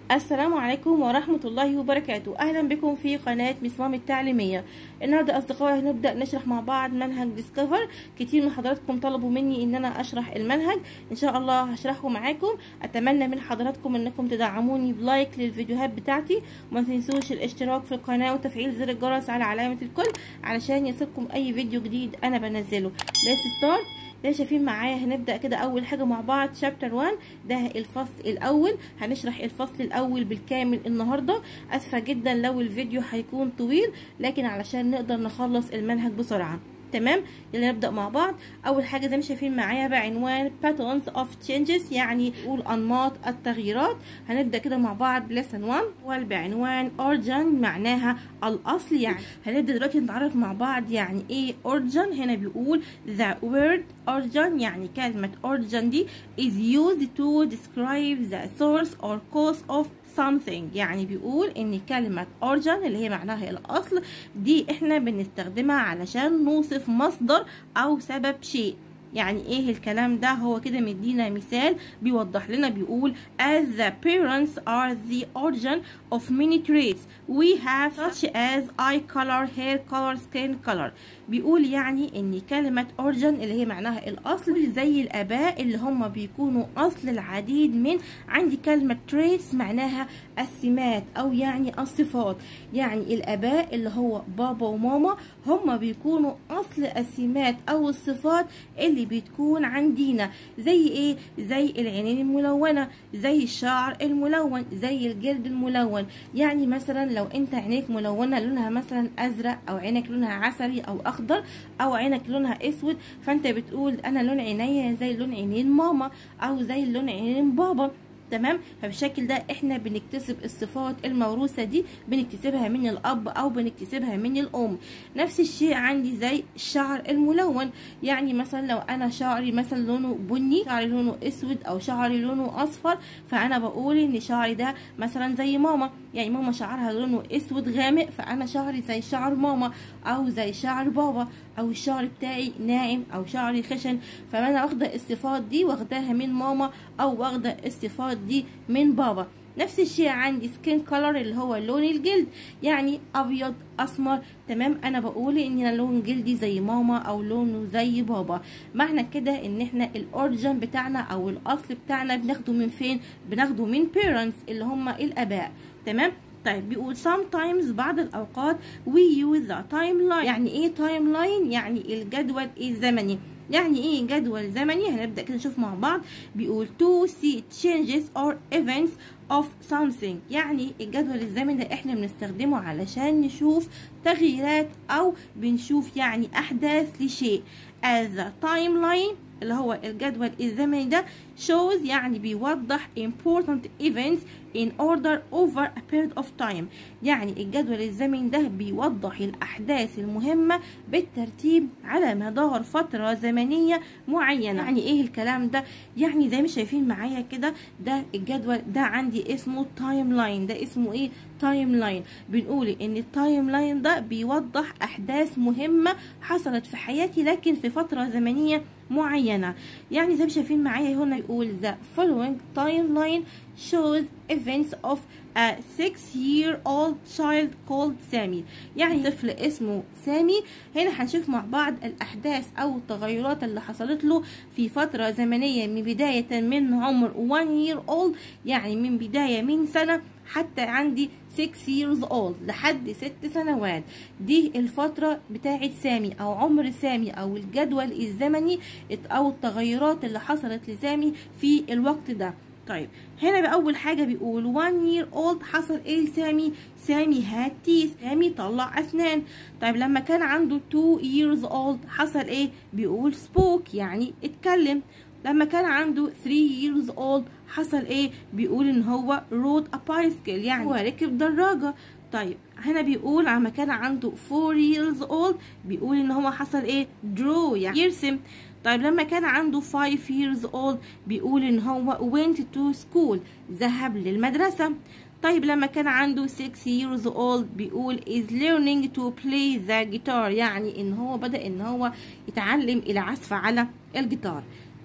السلام عليكم ورحمة الله وبركاته أهلا بكم في قناة مسمام التعليمية النهاردة أصدقائي هنبدأ نشرح مع بعض منهج ديسكفر كتير من حضراتكم طلبوا مني إن أنا أشرح المنهج إن شاء الله هشرحه معاكم أتمنى من حضراتكم إنكم تدعموني بلايك للفيديوهات بتاعتي وما تنسوش الاشتراك في القناة وتفعيل زر الجرس على علامة الكل علشان يصلكم أي فيديو جديد أنا بنزله let's start ده شايفين معايا هنبدا كده اول حاجه مع بعض شابتر 1 ده الفصل الاول هنشرح الفصل الاول بالكامل النهارده اسفه جدا لو الفيديو هيكون طويل لكن علشان نقدر نخلص المنهج بسرعه تمام يلا نبدا مع بعض اول حاجه زي ما شايفين معايا بعنوان patterns of changes يعني نقول انماط التغييرات هنبدا كده مع بعض lesson 1 والبعنوان origin معناها الاصل يعني هنبدا دلوقتي نتعرف مع بعض يعني ايه origin هنا بيقول the word origin يعني كلمه origin دي is used to describe the source or cause of something يعني بيقول ان كلمة origin اللي هي معناها الاصل دي احنا بنستخدمها علشان نوصف مصدر او سبب شيء يعني ايه الكلام ده هو كده مدينا مثال بيوضح لنا بيقول as the parents are the origin of many traits we have such as eye color hair color skin color بيقول يعني ان كلمة origin اللي هي معناها الاصل زي الاباء اللي هم بيكونوا اصل العديد من عندي كلمة traits معناها السمات او يعني الصفات يعني الاباء اللي هو بابا وماما هم بيكونوا اصل السمات او الصفات اللي بتكون عندنا زي ايه زي العينين الملونة زي الشعر الملون زي الجلد الملون يعني مثلا لو انت عينيك ملونة لونها مثلا ازرق او عينك لونها عسلي او اخضر او عينك لونها اسود فانت بتقول انا لون عينيا زي لون عينين ماما او زي لون عينين بابا تمام فبالشكل ده احنا بنكتسب الصفات الموروثه دي بنكتسبها من الاب او بنكتسبها من الام نفس الشيء عندي زي الشعر الملون يعني مثلا لو انا شعري مثلا لونه بني شعري لونه اسود او شعري لونه اصفر فانا بقول ان شعري ده مثلا زي ماما يعني ماما شعرها لونه اسود غامق فانا شعري زي شعر ماما او زي شعر بابا او الشعر بتاعي ناعم او شعري خشن فانا واخده الصفات دي واخداها من ماما او واخده الصفات دي من بابا نفس الشيء عندي سكين كولر اللي هو لون الجلد يعني ابيض اسمر تمام انا بقول ان انا لون جلدي زي ماما او لونه زي بابا معنى كده ان احنا الاوريجن بتاعنا او الاصل بتاعنا بناخده من فين بناخده من parents اللي هم الاباء تمام طيب بيقول sometimes بعض الأوقات we use the timeline يعني إيه timeline يعني الجدول الزمني يعني ايه جدول زمني هنبدأ كده نشوف مع بعض بيقول to see changes or events of something يعني الجدول الزمني ده احنا بنستخدمه علشان نشوف تغييرات او بنشوف يعني احداث لشيء as a timeline اللي هو الجدول الزمني ده shows يعني بيوضح important events in order over a period of time يعني الجدول الزمني ده بيوضح الأحداث المهمة بالترتيب على مدار فترة زمنية معينة يعني ايه الكلام ده يعني زي ما شايفين معايا كده ده الجدول ده عندي اسمه تايم لاين ده اسمه ايه تايم لاين بنقول ان التايم لاين ده بيوضح احداث مهمة حصلت في حياتي لكن في فترة زمنية معينة يعني زي ما شايفين معايا هنا يقول the following timeline shows events of a six year old child called سامي يعني طفل اسمه سامي هنا هنشوف مع بعض الأحداث أو التغيرات اللي حصلت له في فترة زمنية من بداية من عمر 1 year old يعني من بداية من سنة حتى عندي 6 years old لحد 6 سنوات دي الفترة بتاعت سامي أو عمر سامي أو الجدول الزمني أو التغيرات اللي حصلت لسامي في الوقت ده طيب هنا بأول حاجة بيقول 1 year old حصل ايه لسامي سامي هاد تيث سامي طلع أسنان طيب لما كان عنده 2 years old حصل ايه بيقول spoke يعني اتكلم لما كان عنده 3 years old حصل ايه بيقول ان هو rode a bicycle يعني هو ركب دراجة طيب هنا بيقول لما كان عنده 4 years old بيقول ان هو حصل ايه draw يعني يرسم طيب لما كان عنده 5 years old بيقول ان هو went to school ذهب للمدرسة طيب لما كان عنده 6 years old بيقول is learning to play the guitar يعني ان هو بدأ ان هو يتعلم العزف على الجيتار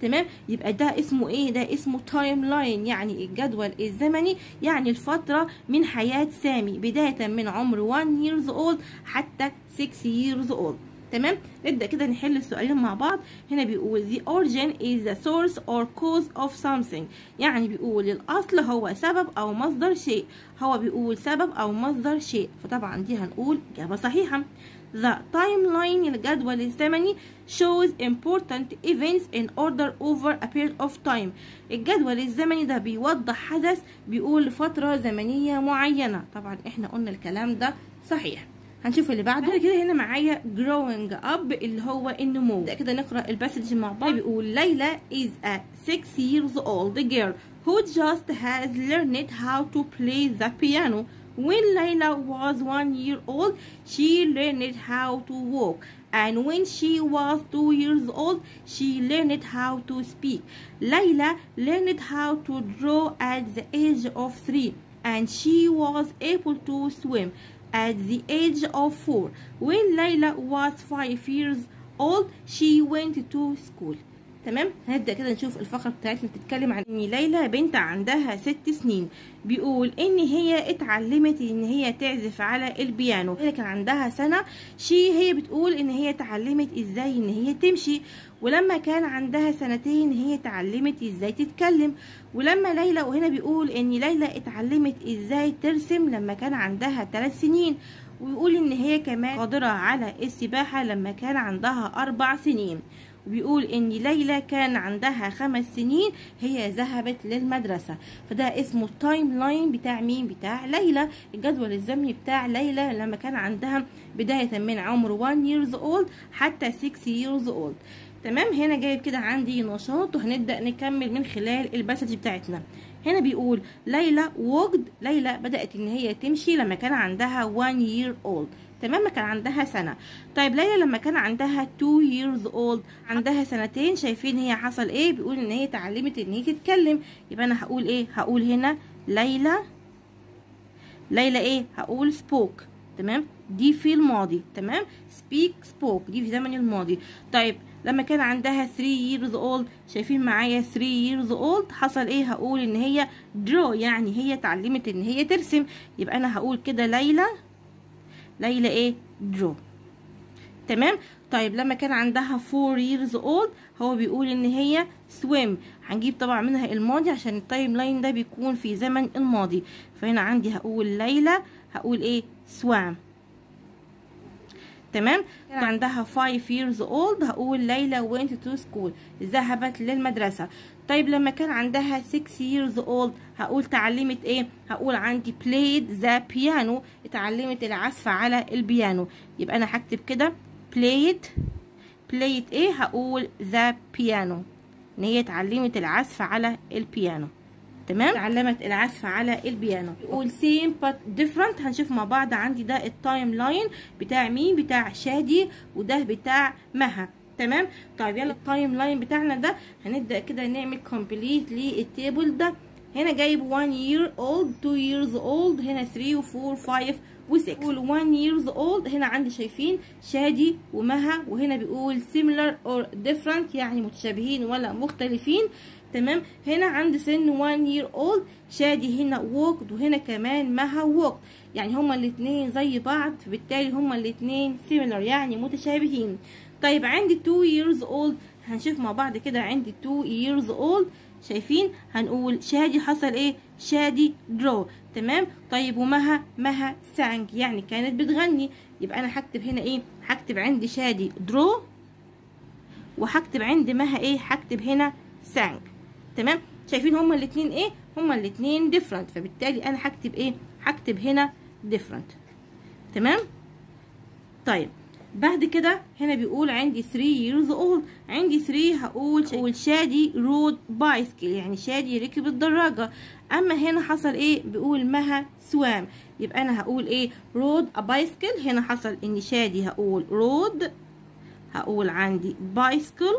تمام يبقى ده اسمه ايه ده اسمه تايم لاين يعني الجدول الزمني يعني الفتره من حياه سامي بدايه من عمر 1 years old حتى 6 years old تمام نبدا كده نحل السؤالين مع بعض هنا بيقول the origin is the source or cause of something يعني بيقول الاصل هو سبب او مصدر شيء هو بيقول سبب او مصدر شيء فطبعا دي هنقول اجابه صحيحه The timeline الجدول الزمني shows important events in order over a period of time الجدول الزمني ده بيوضح حدث بيقول فترة زمنية معينة طبعا احنا قلنا الكلام ده صحيح هنشوف اللي بعده بعد كده هنا معايا growing up اللي هو النمو ده كده نقرا الباسج مع بعض بيقول ليلى is a 6 years old girl who just has learned how to play the piano when Layla was one year old she learned how to walk and when she was two years old she learned how to speak Layla learned how to draw at the age of three and she was able to swim at the age of four. When Layla was five years old, she went to school. تمام هنبدا كده نشوف الفقره بتاعتنا بتتكلم عن ان ليلى بنت عندها ست سنين بيقول ان هي اتعلمت ان هي تعزف على البيانو هي كان عندها سنه شي هي بتقول ان هي اتعلمت ازاي ان هي تمشي ولما كان عندها سنتين هي اتعلمت ازاي تتكلم ولما ليلى وهنا بيقول ان ليلى اتعلمت ازاي ترسم لما كان عندها ثلاث سنين ويقول ان هي كمان قادره على السباحه لما كان عندها اربع سنين وبيقول ان ليلى كان عندها خمس سنين هي ذهبت للمدرسة فده اسمه التايم لاين بتاع مين بتاع ليلى الجدول الزمني بتاع ليلى لما كان عندها بداية من عمر 1 years old حتى 6 years old تمام هنا جايب كده عندي نشاط وهنبدأ نكمل من خلال الباسج بتاعتنا هنا بيقول ليلى وجد ليلى بدأت ان هي تمشي لما كان عندها 1 year old تمام كان عندها سنة طيب ليلى لما كان عندها 2 years old عندها سنتين شايفين هي حصل ايه بيقول ان هي اتعلمت ان هي تتكلم يبقى انا هقول ايه هقول هنا ليلى ليلى ايه هقول spoke تمام دي في الماضي تمام speak spoke دي في زمن الماضي طيب لما كان عندها 3 years old شايفين معايا 3 years old حصل ايه هقول ان هي draw يعني هي اتعلمت ان هي ترسم يبقى انا هقول كده ليلى ليلى ايه درو تمام طيب لما كان عندها 4 years old هو بيقول ان هي swim هنجيب طبعا منها الماضي عشان التايم لاين ده بيكون في زمن الماضي فهنا عندي هقول ليلى هقول ايه swam تمام كان عندها 5 years old هقول ليلى went to school ذهبت للمدرسة طيب لما كان عندها 6 years old هقول تعلمت ايه هقول عندي played the piano اتعلمت العزف على البيانو يبقى انا هكتب كده played played ايه هقول the piano ان هي اتعلمت العزف على البيانو تمام اتعلمت العزف على البيانو يقول same but different هنشوف مع بعض عندي ده التايم لاين بتاع مين بتاع شادي وده بتاع مها تمام طيب يلا التايم لاين بتاعنا ده هنبدا كده نعمل كومبليت للتيبل ده هنا جايب 1 year old 2 years old هنا 3 و4 5 و6 بيقول 1 years old هنا عندي شايفين شادي ومها وهنا بيقول similar or different يعني متشابهين ولا مختلفين تمام هنا عند سن 1 year old شادي هنا walked وهنا كمان مها walked يعني هما الاتنين زي بعض فبالتالي هما الاتنين similar يعني متشابهين طيب عندي 2 years old هنشوف مع بعض كده عندي 2 years old شايفين هنقول شادي حصل ايه شادي درو تمام طيب ومها مها سانج يعني كانت بتغني يبقى انا هكتب هنا ايه هكتب عندي شادي درو وهكتب عند مها ايه هكتب هنا سانج تمام شايفين هما الاتنين ايه هما الاتنين different فبالتالي انا هكتب ايه هكتب هنا different تمام طيب بعد كده هنا بيقول عندي 3 years old عندي 3 هقول هقول شادي رود بايسكل يعني شادي ركب الدراجة اما هنا حصل ايه بيقول مها سوام يبقى انا هقول ايه رود بايسكل هنا حصل ان شادي هقول رود هقول عندي بايسكل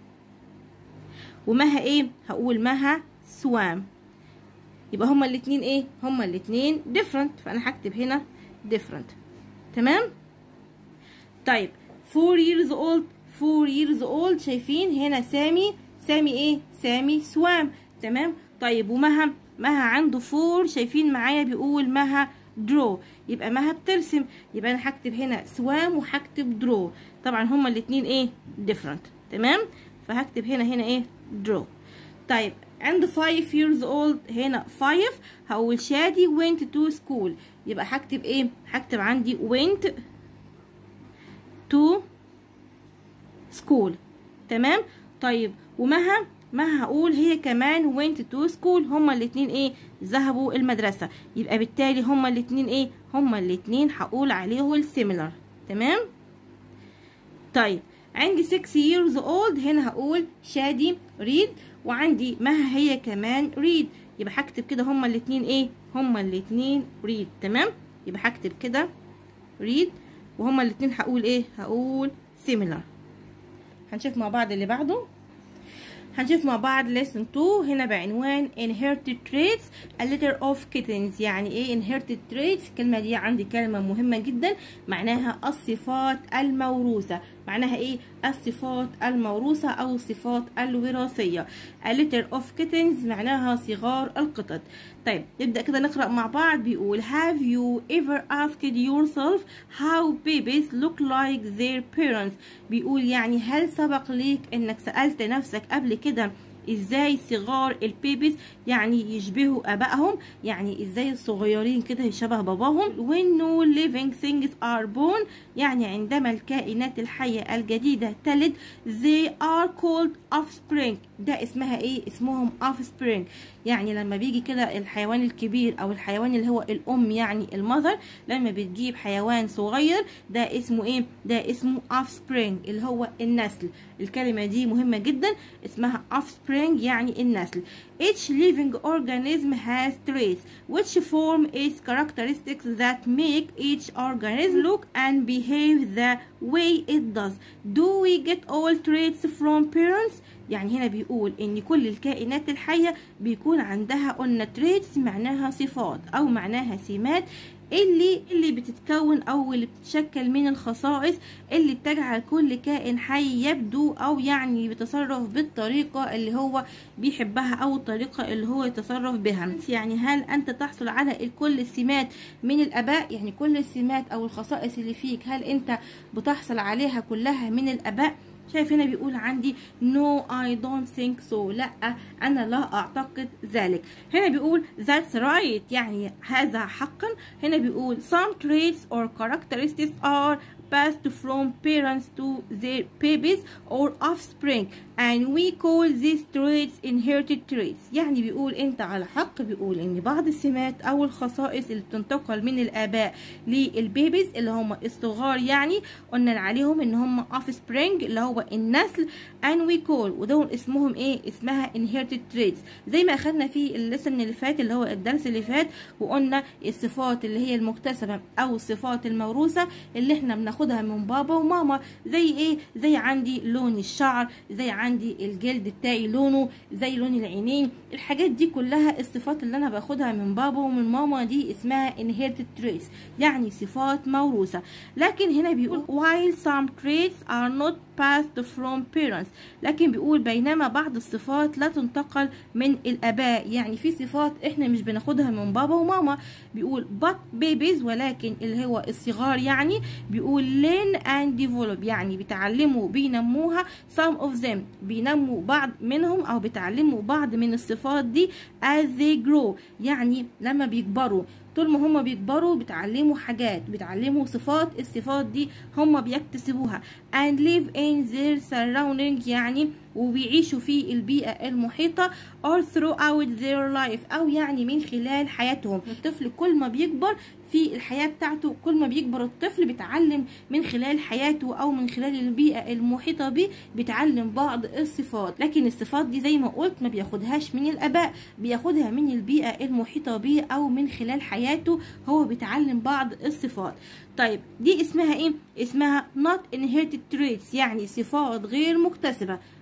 ومها ايه هقول مها سوام يبقى هما الاتنين ايه هما الاتنين different فانا هكتب هنا different تمام طيب 4 years old 4 years old شايفين هنا سامي سامي ايه سامي سوام تمام طيب ومها مها عنده فور شايفين معايا بيقول مها درو يبقى مها بترسم يبقى انا هكتب هنا سوام وهكتب درو طبعا هما الاتنين ايه different تمام فهكتب هنا هنا ايه درو طيب عنده 5 years old هنا 5 هقول شادي went to school يبقى هكتب ايه هكتب عندي went to school تمام طيب ومها ما هقول هي كمان went to school هما الاتنين ايه ذهبوا المدرسة يبقى بالتالي هما الاتنين ايه هما الاتنين هقول عليه السيميلر تمام طيب عندي 6 years old هنا هقول شادي read وعندي مها هي كمان read يبقى هكتب كده هما الاتنين ايه هما الاتنين read تمام يبقى هكتب كده read وهما الاتنين هقول ايه هقول similar هنشوف مع بعض اللي بعده هنشوف مع بعض lesson 2 هنا بعنوان inherited traits a litter of kittens يعني ايه inherited traits الكلمة دي عندي كلمة مهمة جدا معناها الصفات الموروثة معناها ايه الصفات الموروثة او الصفات الوراثية a litter of kittens معناها صغار القطط طيب نبدأ كده نقرأ مع بعض بيقول have you ever asked yourself how babies look like their parents بيقول يعني هل سبق ليك انك سألت نفسك قبل كده ازاي صغار البيبيز يعني يشبهوا ابائهم يعني ازاي الصغيرين كده يشبه باباهم when no living things are born يعني عندما الكائنات الحية الجديدة تلد they are called offspring ده اسمها ايه اسمهم offspring يعني لما بيجي كده الحيوان الكبير او الحيوان اللي هو الام يعني المذر لما بتجيب حيوان صغير ده اسمه ايه ده اسمه offspring اللي هو النسل الكلمة دي مهمة جدا اسمها offspring يعني النسل each living organism has traits which form its characteristics that make each organism look and behave the way it does do we get all traits from parents يعني هنا بيقول ان كل الكائنات الحية بيكون عندها قلنا traits معناها صفات او معناها سمات اللي اللي بتتكون او اللي بتتشكل من الخصائص اللي بتجعل كل كائن حي يبدو او يعني بيتصرف بالطريقة اللي هو بيحبها او الطريقة اللي هو يتصرف بها يعني هل انت تحصل على كل السمات من الاباء يعني كل السمات او الخصائص اللي فيك هل انت بتحصل عليها كلها من الاباء شايف هنا بيقول عندي no I don't think so لا أنا لا أعتقد ذلك هنا بيقول that's right يعني هذا حقا هنا بيقول some traits or characteristics are passed from parents to their babies or offspring and we call these traits inherited traits يعني بيقول انت على حق بيقول ان بعض السمات او الخصائص اللي بتنتقل من الاباء للبيبيز اللي هم الصغار يعني قلنا عليهم ان هم offspring اللي هو النسل and we call ودول اسمهم ايه اسمها inherited traits زي ما اخدنا في الليسن اللي فات اللي هو الدرس اللي فات وقلنا الصفات اللي هي المكتسبة او الصفات الموروثة اللي احنا بناخدها من بابا وماما زي ايه زي عندي لون الشعر زي عندي الجلد بتاعي لونه زي لون العينين الحاجات دي كلها الصفات اللي انا باخدها من بابا ومن ماما دي اسمها inherited traits يعني صفات موروثة لكن هنا بيقول while some traits are not passed from parents لكن بيقول بينما بعض الصفات لا تنتقل من الاباء يعني في صفات احنا مش بناخدها من بابا وماما بيقول but babies ولكن اللي هو الصغار يعني بيقول learn and develop يعني بيتعلموا بينموها some of them بينموا بعض منهم او بيتعلموا بعض من الصفات دي as they grow يعني لما بيكبروا طول ما هما بيكبروا بيتعلموا حاجات بيتعلموا صفات الصفات دي هما بيكتسبوها and live in their surrounding يعني وبيعيشوا في البيئة المحيطة or throughout their life أو يعني من خلال حياتهم الطفل كل ما بيكبر في الحياة بتاعته كل ما بيكبر الطفل بيتعلم من خلال حياته أو من خلال البيئة المحيطة به بيتعلم بعض الصفات لكن الصفات دي زي ما قلت ما بياخدهاش من الآباء بياخدها من البيئة المحيطة به أو من خلال حياته هو بيتعلم بعض الصفات طيب دي اسمها ايه اسمها not inherited traits يعني صفات غير مكتسبة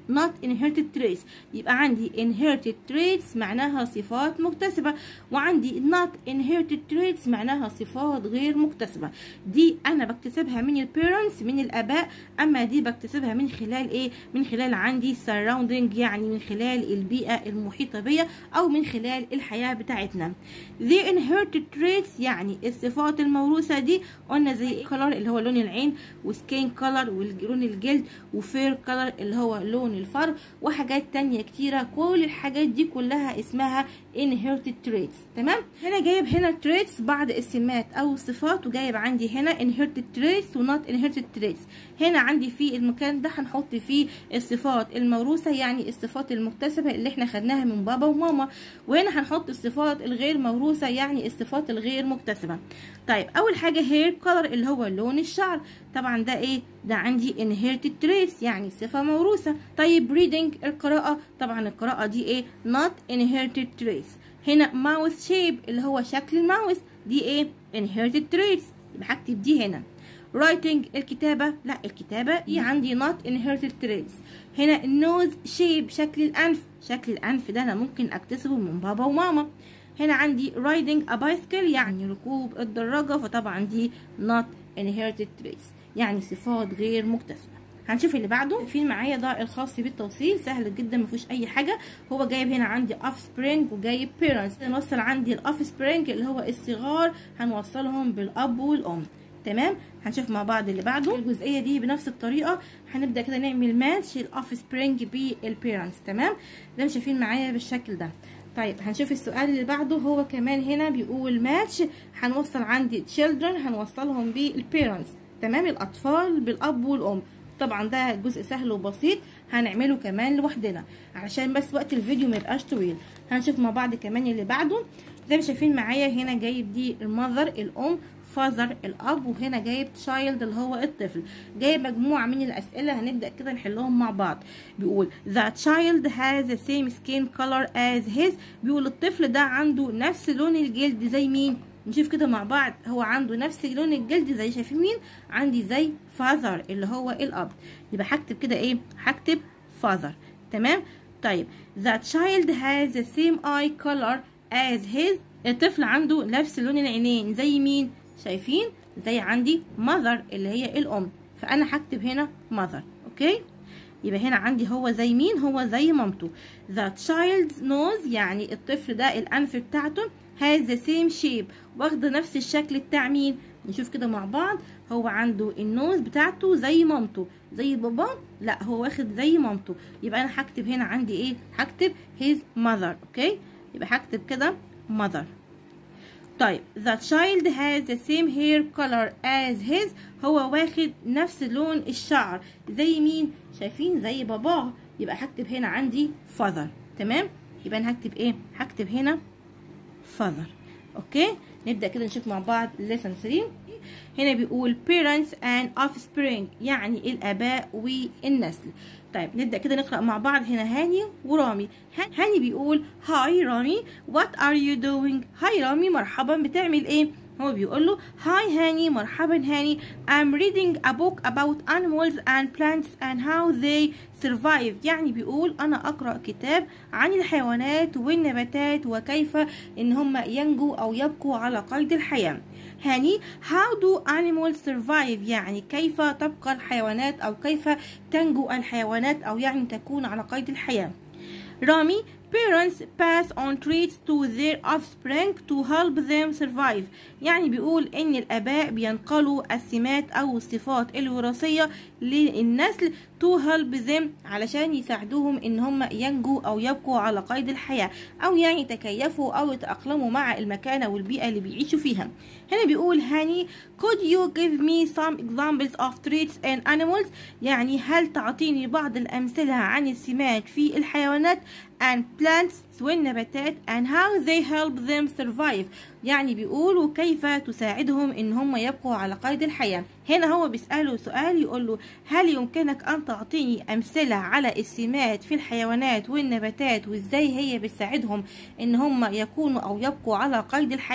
not inherited traits يبقى عندي inherited traits معناها صفات مكتسبة وعندي not inherited traits معناها صفات غير مكتسبة دي أنا بكتسبها من البيرنتس من الآباء أما دي بكتسبها من خلال إيه من خلال عندي surrounding يعني من خلال البيئة المحيطة بيا أو من خلال الحياة بتاعتنا the inherited traits يعني الصفات الموروثة دي قلنا زي color اللي هو لون العين وسكين color ولون الجلد وفير color اللي هو لون الفر وحاجات تانية كتيرة كل الحاجات دي كلها اسمها inherited traits تمام هنا جايب هنا traits بعض السمات او الصفات وجايب عندي هنا inherited traits و not inherited traits هنا عندي في المكان ده هنحط فيه الصفات الموروثة يعني الصفات المكتسبة اللي احنا خدناها من بابا وماما وهنا هنحط الصفات الغير موروثة يعني الصفات الغير مكتسبة طيب اول حاجة hair color اللي هو لون الشعر طبعا ده ايه ده عندي inherited traits يعني صفة موروثة طيب reading القراءة طبعا القراءة دي ايه not inherited traits هنا mouth shape اللي هو شكل الماوس دي ايه inherited traits يبقى هكتب دي هنا writing الكتابة لا الكتابة دي عندي not inherited traits هنا nose shape شكل الأنف شكل الأنف ده أنا ممكن أكتسبه من بابا وماما هنا عندي riding a bicycle يعني ركوب الدراجة فطبعا دي not inherited traits يعني صفات غير مكتسبة هنشوف اللي بعده في معايا ده الخاص بالتوصيل سهل جدا ما فيهوش اي حاجه هو جايب هنا عندي اوف سبرينج وجايب بيرنتس نوصل عندي الاوف سبرينج اللي هو الصغار هنوصلهم بالاب والام تمام هنشوف مع بعض اللي بعده الجزئيه دي بنفس الطريقه هنبدا كده نعمل ماتش الاوف سبرينج بالبيرنتس تمام زي ما شايفين معايا بالشكل ده طيب هنشوف السؤال اللي بعده هو كمان هنا بيقول ماتش هنوصل عندي children هنوصلهم بالبيرنتس تمام الاطفال بالاب والام طبعا ده جزء سهل وبسيط هنعمله كمان لوحدنا علشان بس وقت الفيديو ما يبقاش طويل هنشوف مع بعض كمان اللي بعده زي ما شايفين معايا هنا جايب دي المذر الام فازر الاب وهنا جايب تشايلد اللي هو الطفل جايب مجموعه من الاسئله هنبدا كده نحلهم مع بعض بيقول the child has the same skin color as his بيقول الطفل ده عنده نفس لون الجلد زي مين نشوف كده مع بعض هو عنده نفس لون الجلد زي شايفين مين عندي زي فازر اللي هو الاب يبقى هكتب كده ايه هكتب فازر تمام طيب the child has the same eye color as his الطفل عنده نفس لون العينين زي مين شايفين زي عندي mother اللي هي الام فانا هكتب هنا mother اوكي يبقى هنا عندي هو زي مين هو زي مامته the child's nose يعني الطفل ده الانف بتاعته has the same shape واخده نفس الشكل بتاع مين نشوف كده مع بعض هو عنده النوز بتاعته زي مامته زي بابا لا هو واخد زي مامته يبقى انا هكتب هنا عندي ايه هكتب his mother اوكي يبقى هكتب كده mother طيب the child has the same hair color as his هو واخد نفس لون الشعر زي مين شايفين زي باباه يبقى هكتب هنا عندي father تمام يبقى انا هكتب ايه هكتب هنا father اوكي نبدا كده نشوف مع بعض lesson 3 هنا بيقول parents and offspring يعني الاباء والنسل طيب نبدا كده نقرا مع بعض هنا هاني ورامي هاني بيقول هاي رامي what are you doing هاي رامي مرحبا بتعمل ايه هو بيقول له هاي هاني مرحبا هاني I'm reading a book about animals and plants and how they survive يعني بيقول أنا أقرأ كتاب عن الحيوانات والنباتات وكيف إن هم ينجوا أو يبقوا على قيد الحياة هاني how do animals survive يعني كيف تبقى الحيوانات أو كيف تنجو الحيوانات أو يعني تكون على قيد الحياة رامي parents pass on traits to their offspring to help them survive يعني بيقول ان الاباء بينقلوا السمات او الصفات الوراثية للنسل to help them علشان يساعدوهم ان هم ينجوا او يبقوا على قيد الحياة او يعني يتكيفوا او يتأقلموا مع المكان والبيئة اللي بيعيشوا فيها هنا بيقول هاني could you give me some examples of traits in animals يعني هل تعطيني بعض الأمثلة عن السمات في الحيوانات and plants والنباتات and how they help them survive يعني بيقولوا كيف تساعدهم ان هم يبقوا على قيد الحياة هنا هو بيسأله سؤال يقول له هل يمكنك ان تعطيني امثلة على السمات في الحيوانات والنباتات وازاي هي بتساعدهم ان هم يكونوا او يبقوا على قيد الحياة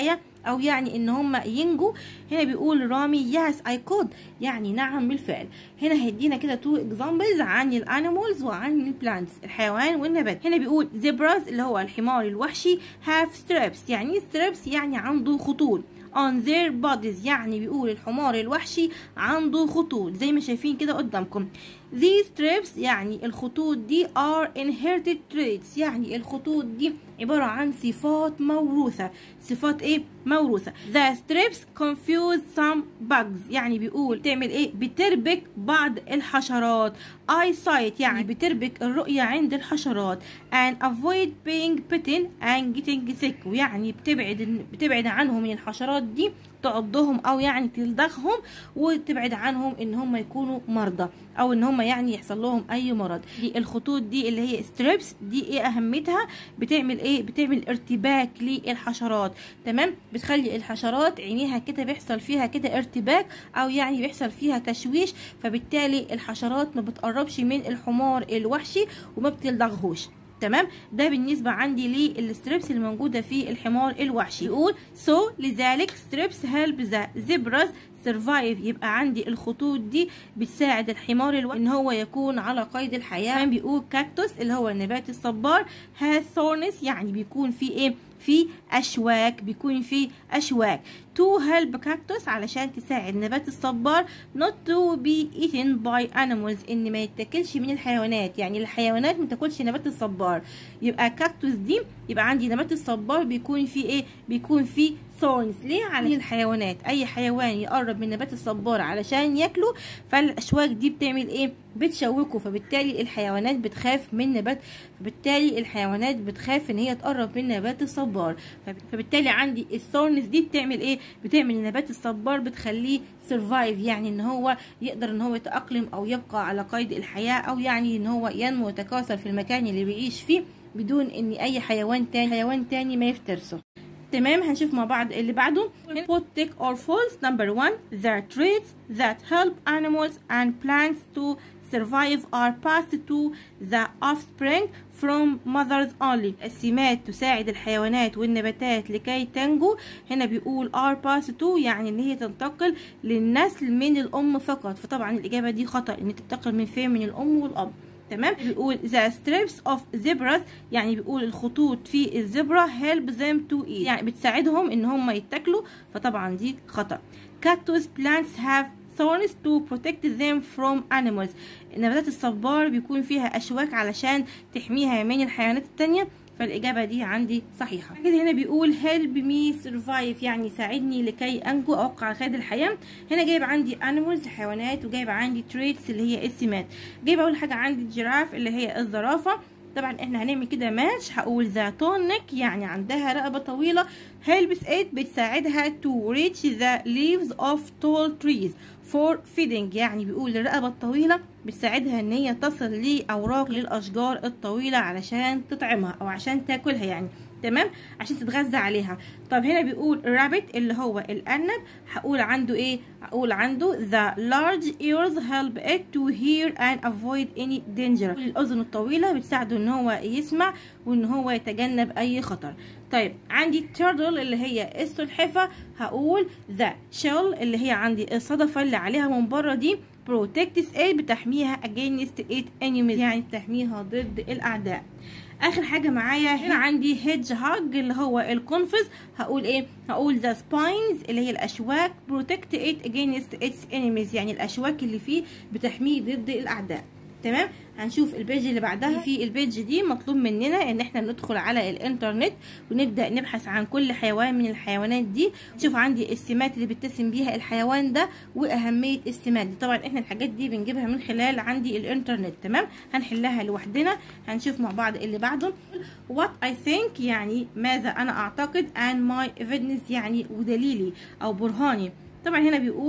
او يعني ان هم ينجوا هنا بيقول رامي يس اي كود يعني نعم بالفعل هنا هيدينا كده تو اكزامبلز عن الانيمالز وعن البلانتس الحيوان والنبات هنا بيقول زيبراز اللي هو الحمار الوحشي هاف ستريبس يعني ستريبس يعني عنده خطوط on their bodies يعني بيقول الحمار الوحشي عنده خطوط زي ما شايفين كده قدامكم these strips يعني الخطوط دي are inherited traits يعني الخطوط دي عبارة عن صفات موروثة صفات ايه موروثة the strips confuse some bugs يعني بيقول تعمل ايه بتربك بعض الحشرات eyesight يعني بتربك الرؤية عند الحشرات and avoid being bitten and getting sick ويعني بتبعد بتبعد عنهم من الحشرات دي تعضهم او يعني تلدغهم وتبعد عنهم ان هم يكونوا مرضى او ان هم يعني يحصل لهم اي مرض دي الخطوط دي اللي هي ستريبس دي ايه اهميتها بتعمل ايه بتعمل ارتباك للحشرات تمام بتخلي الحشرات عينيها كده بيحصل فيها كده ارتباك او يعني بيحصل فيها تشويش فبالتالي الحشرات ما بتقربش من الحمار الوحشي وما بتلدغهوش تمام ده بالنسبة عندي للستريبس اللي موجودة في الحمار الوحشي يقول so لذلك ستريبس help the zebras survive يبقى عندي الخطوط دي بتساعد الحمار الوحشي ان هو يكون على قيد الحياة كمان بيقول كاكتوس اللي هو النبات الصبار has thorns يعني بيكون في ايه في اشواك بيكون في اشواك to help cactus علشان تساعد نبات الصبار not to be eaten by animals ان ما يتاكلش من الحيوانات يعني الحيوانات ما تاكلش نبات الصبار يبقى كاكتوس دي يبقى عندي نبات الصبار بيكون فيه ايه بيكون فيه ثورنز ليه على الحيوانات اي حيوان يقرب من نبات الصبار علشان ياكله فالاشواك دي بتعمل ايه بتشوكه فبالتالي الحيوانات بتخاف من نبات فبالتالي الحيوانات بتخاف ان هي تقرب من نبات الصبار فبالتالي عندي الثورنز دي بتعمل ايه بتعمل نبات الصبار بتخليه سرفايف يعني ان هو يقدر ان هو يتاقلم او يبقى على قيد الحياه او يعني ان هو ينمو ويتكاثر في المكان اللي بيعيش فيه بدون ان اي حيوان تاني حيوان تاني ما يفترسه تمام هنشوف مع بعض اللي بعده put tick or false number one the traits that help animals and plants to survive are passed to the offspring from mothers only السمات تساعد الحيوانات والنباتات لكي تنجو هنا بيقول are passed to يعني ان هي تنتقل للنسل من الام فقط فطبعا الاجابه دي خطا ان تنتقل من فين من الام والاب تمام بيقول the strips of zebras يعني بيقول الخطوط في الزبرة help them to eat يعني بتساعدهم ان هم يتاكلوا فطبعا دي خطأ cactus plants have thorns to protect them from animals نباتات الصبار بيكون فيها أشواك علشان تحميها من الحيوانات التانية فالإجابة دي عندي صحيحة كده هنا بيقول help me survive يعني ساعدني لكي أنجو أوقع على قيد الحياة هنا جايب عندي animals حيوانات وجايب عندي traits اللي هي السمات جايب أول حاجة عندي الجراف اللي هي الزرافة طبعا احنا هنعمل كده ماتش هقول ذا تونك يعني عندها رقبة طويلة helps it بتساعدها to reach the leaves of tall trees for feeding يعني بيقول الرقبة الطويلة بتساعدها ان هي تصل لأوراق للأشجار الطويلة علشان تطعمها أو عشان تاكلها يعني تمام عشان تتغذى عليها طب هنا بيقول رابت اللي هو الأرنب هقول عنده ايه هقول عنده the large ears help it to hear and avoid any danger الأذن الطويلة بتساعده ان هو يسمع وان هو يتجنب اي خطر طيب عندي turtle اللي هي السلحفة هقول the shell اللي هي عندي الصدفة اللي عليها من بره دي protects it بتحميها against it enemies يعني بتحميها ضد الأعداء اخر حاجه معايا هنا عندي هيدج هاج اللي هو القنفذ هقول ايه هقول ذا سباينز اللي هي الاشواك بروتكت ات اجينست اتس انيميز يعني الاشواك اللي فيه بتحميه ضد الاعداء تمام هنشوف البيج اللي بعدها في البيج دي مطلوب مننا ان احنا ندخل على الانترنت ونبدا نبحث عن كل حيوان من الحيوانات دي نشوف عندي السمات اللي بيتسم بيها الحيوان ده واهميه السمات دي طبعا احنا الحاجات دي بنجيبها من خلال عندي الانترنت تمام هنحلها لوحدنا هنشوف مع بعض اللي بعده what I think يعني ماذا انا اعتقد and my evidence يعني ودليلي او برهاني طبعا هنا بيقول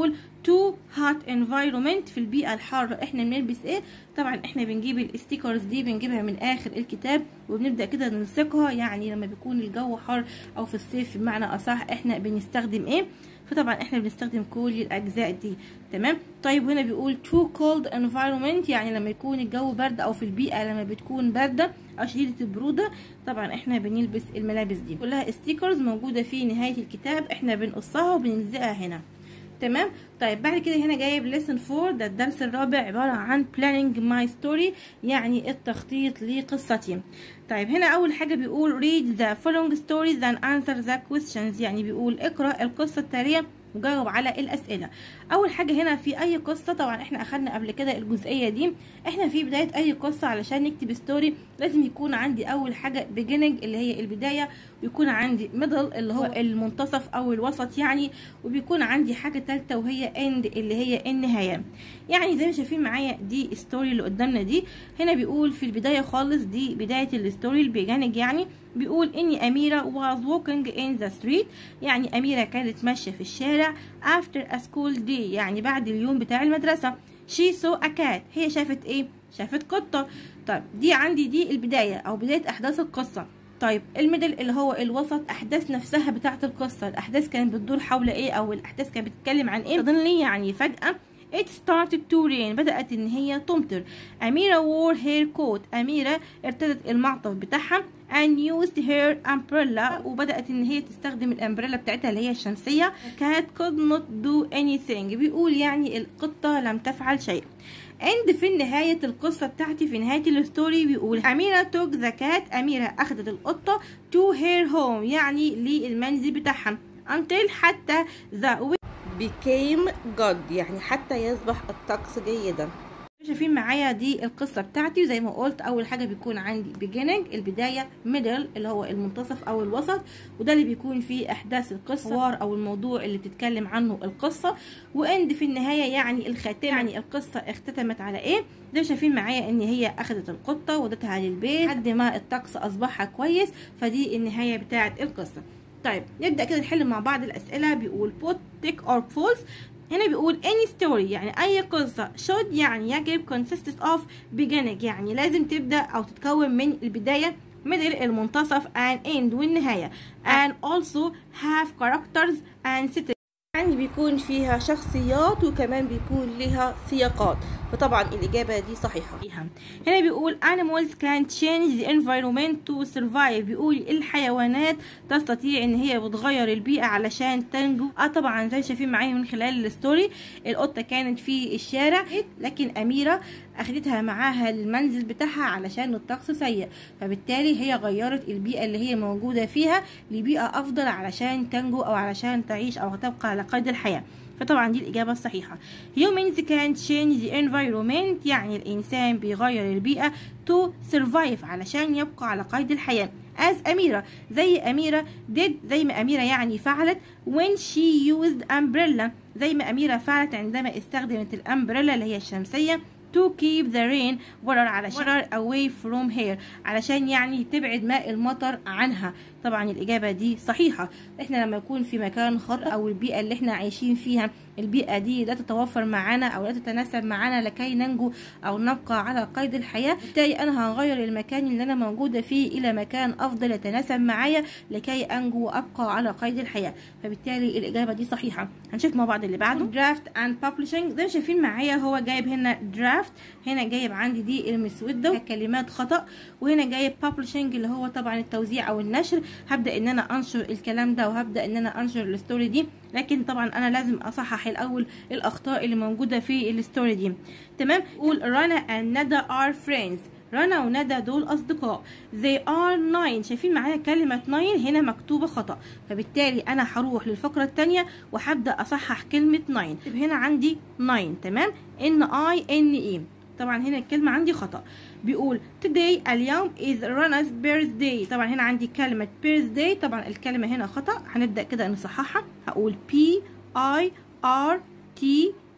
to hot environment في البيئة الحارة احنا بنلبس ايه طبعا احنا بنجيب الستيكرز دي بنجيبها من اخر الكتاب وبنبدأ كده نلصقها يعني لما بيكون الجو حار او في الصيف بمعنى اصح احنا بنستخدم ايه فطبعا احنا بنستخدم كل الاجزاء دي تمام طيب هنا بيقول too cold environment يعني لما يكون الجو برد او في البيئه لما بتكون بارده او شديده البروده طبعا احنا بنلبس الملابس دي كلها ستيكرز موجوده في نهايه الكتاب احنا بنقصها وبنلزقها هنا تمام طيب بعد كده هنا جايب ليسن 4 ده الدرس الرابع عباره عن planning my story يعني التخطيط لقصتي طيب هنا اول حاجه بيقول read the following stories and answer the questions يعني بيقول اقرا القصه التاليه وجاوب على الاسئله اول حاجه هنا في اي قصه طبعا احنا اخدنا قبل كده الجزئيه دي احنا في بدايه اي قصه علشان نكتب ستوري لازم يكون عندي اول حاجه beginning اللي هي البدايه ويكون عندي middle اللي هو المنتصف او الوسط يعني وبيكون عندي حاجه ثالثه وهي end اللي هي النهايه يعني زي ما شايفين معايا دي ستوري اللي قدامنا دي هنا بيقول في البدايه خالص دي بدايه الستوري البيجانج يعني بيقول اني اميره was walking in the street يعني اميره كانت ماشيه في الشارع after a school day يعني بعد اليوم بتاع المدرسه she saw a cat هي شافت ايه شافت قطه طيب دي عندي دي البدايه او بدايه احداث القصه طيب الميدل اللي هو الوسط احداث نفسها بتاعه القصه الاحداث كانت بتدور حول ايه او الاحداث كانت بتتكلم عن ايه suddenly يعني فجاه It started to rain بدأت إن هي تمطر أميرة wore her coat أميرة ارتدت المعطف بتاعها and used her umbrella وبدأت إن هي تستخدم الأمبريلا بتاعتها اللي هي الشمسية cat could not do anything بيقول يعني القطة لم تفعل شيء and في نهاية القصة بتاعتي في نهاية الستوري بيقول أميرة took the cat أميرة أخذت القطة to her home يعني للمنزل بتاعها until حتى the became good يعني حتى يصبح الطقس جيدا شايفين معايا دي القصه بتاعتي وزي ما قلت اول حاجه بيكون عندي beginning البدايه middle اللي هو المنتصف او الوسط وده اللي بيكون فيه احداث القصه حوار او الموضوع اللي بتتكلم عنه القصه واند في النهايه يعني الخاتمه يعني القصه اختتمت على ايه زي ما شايفين معايا ان هي اخذت القطه ودتها للبيت لحد ما الطقس اصبح كويس فدي النهايه بتاعه القصه طيب نبدا كده نحل مع بعض الاسئله بيقول put tick or false هنا بيقول any story يعني اي قصه should يعني يجب consists of beginning يعني لازم تبدا او تتكون من البدايه middle المنتصف and end والنهايه and also have characters and settings يعني بيكون فيها شخصيات وكمان بيكون لها سياقات فطبعا الإجابة دي صحيحة هنا بيقول animals can change the environment to survive بيقول الحيوانات تستطيع ان هي بتغير البيئة علشان تنجو اه طبعا زي شايفين معايا من خلال الستوري القطة كانت في الشارع لكن أميرة أخدتها معاها المنزل بتاعها علشان الطقس سيء فبالتالي هي غيرت البيئة اللي هي موجودة فيها لبيئة أفضل علشان تنجو أو علشان تعيش أو تبقى على قيد الحياة فطبعا دي الإجابة الصحيحة humans can change the environment يعني الإنسان بيغير البيئة to survive علشان يبقى على قيد الحياة as أميرة زي أميرة did زي ما أميرة يعني فعلت when she used umbrella زي ما أميرة فعلت عندما استخدمت الأمبريلا اللي هي الشمسية to keep the rain water علشان away from here علشان يعني تبعد ماء المطر عنها طبعا الإجابة دي صحيحة احنا لما يكون في مكان خطر أو البيئة اللي احنا عايشين فيها البيئة دي لا تتوفر معانا أو لا تتناسب معانا لكي ننجو أو نبقى على قيد الحياة بالتالي أنا هغير المكان اللي أنا موجودة فيه إلى مكان أفضل يتناسب معايا لكي أنجو وأبقى على قيد الحياة فبالتالي الإجابة دي صحيحة هنشوف مع بعض اللي بعده draft and publishing زي ما شايفين معايا هو جايب هنا draft هنا جايب عندي دي المسودة كلمات خطأ وهنا جايب publishing اللي هو طبعا التوزيع أو النشر هبدأ إن أنا أنشر الكلام ده وهبدأ إن أنا أنشر الستوري دي لكن طبعا أنا لازم أصحح الأول الأخطاء اللي موجودة في الستوري دي تمام قول رنا and ندى are friends رنا وندى دول أصدقاء they are nine شايفين معايا كلمة nine هنا مكتوبة خطأ فبالتالي أنا هروح للفقرة التانية وهبدأ أصحح كلمة nine هنا عندي nine تمام n i n e طبعا هنا الكلمة عندي خطأ بيقول today اليوم is Rana's birthday طبعا هنا عندي كلمة birthday طبعا الكلمة هنا خطأ هنبدأ كده نصححها هقول P I R T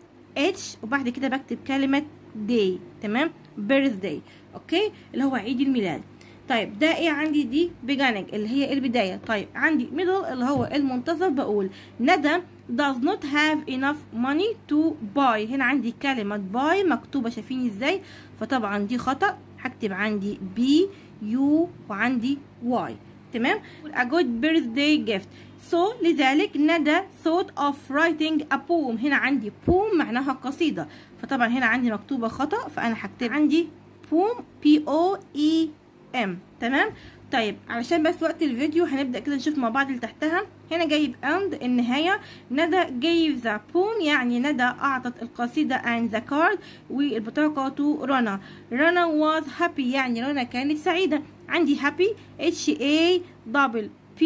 H وبعد كده بكتب كلمة day تمام birthday اوكي اللي هو عيد الميلاد طيب ده ايه عندي دي beginning اللي هي البداية طيب عندي middle اللي هو المنتصف بقول ندى does not have enough money to buy هنا عندي كلمة buy مكتوبة شايفين ازاي فطبعا دي خطأ هكتب عندي B U وعندي Y تمام a good birthday gift so لذلك ندى thought of writing a poem هنا عندي poem معناها قصيدة فطبعا هنا عندي مكتوبة خطأ فأنا هكتب عندي poem P O E M تمام طيب علشان بس وقت الفيديو هنبدأ كده نشوف مع بعض اللي تحتها هنا جايب end النهاية ندى gave the poem يعني ندى أعطت القصيدة and the card والبطاقة to رنا رنا was happy يعني رنا كانت سعيدة عندي happy H A double P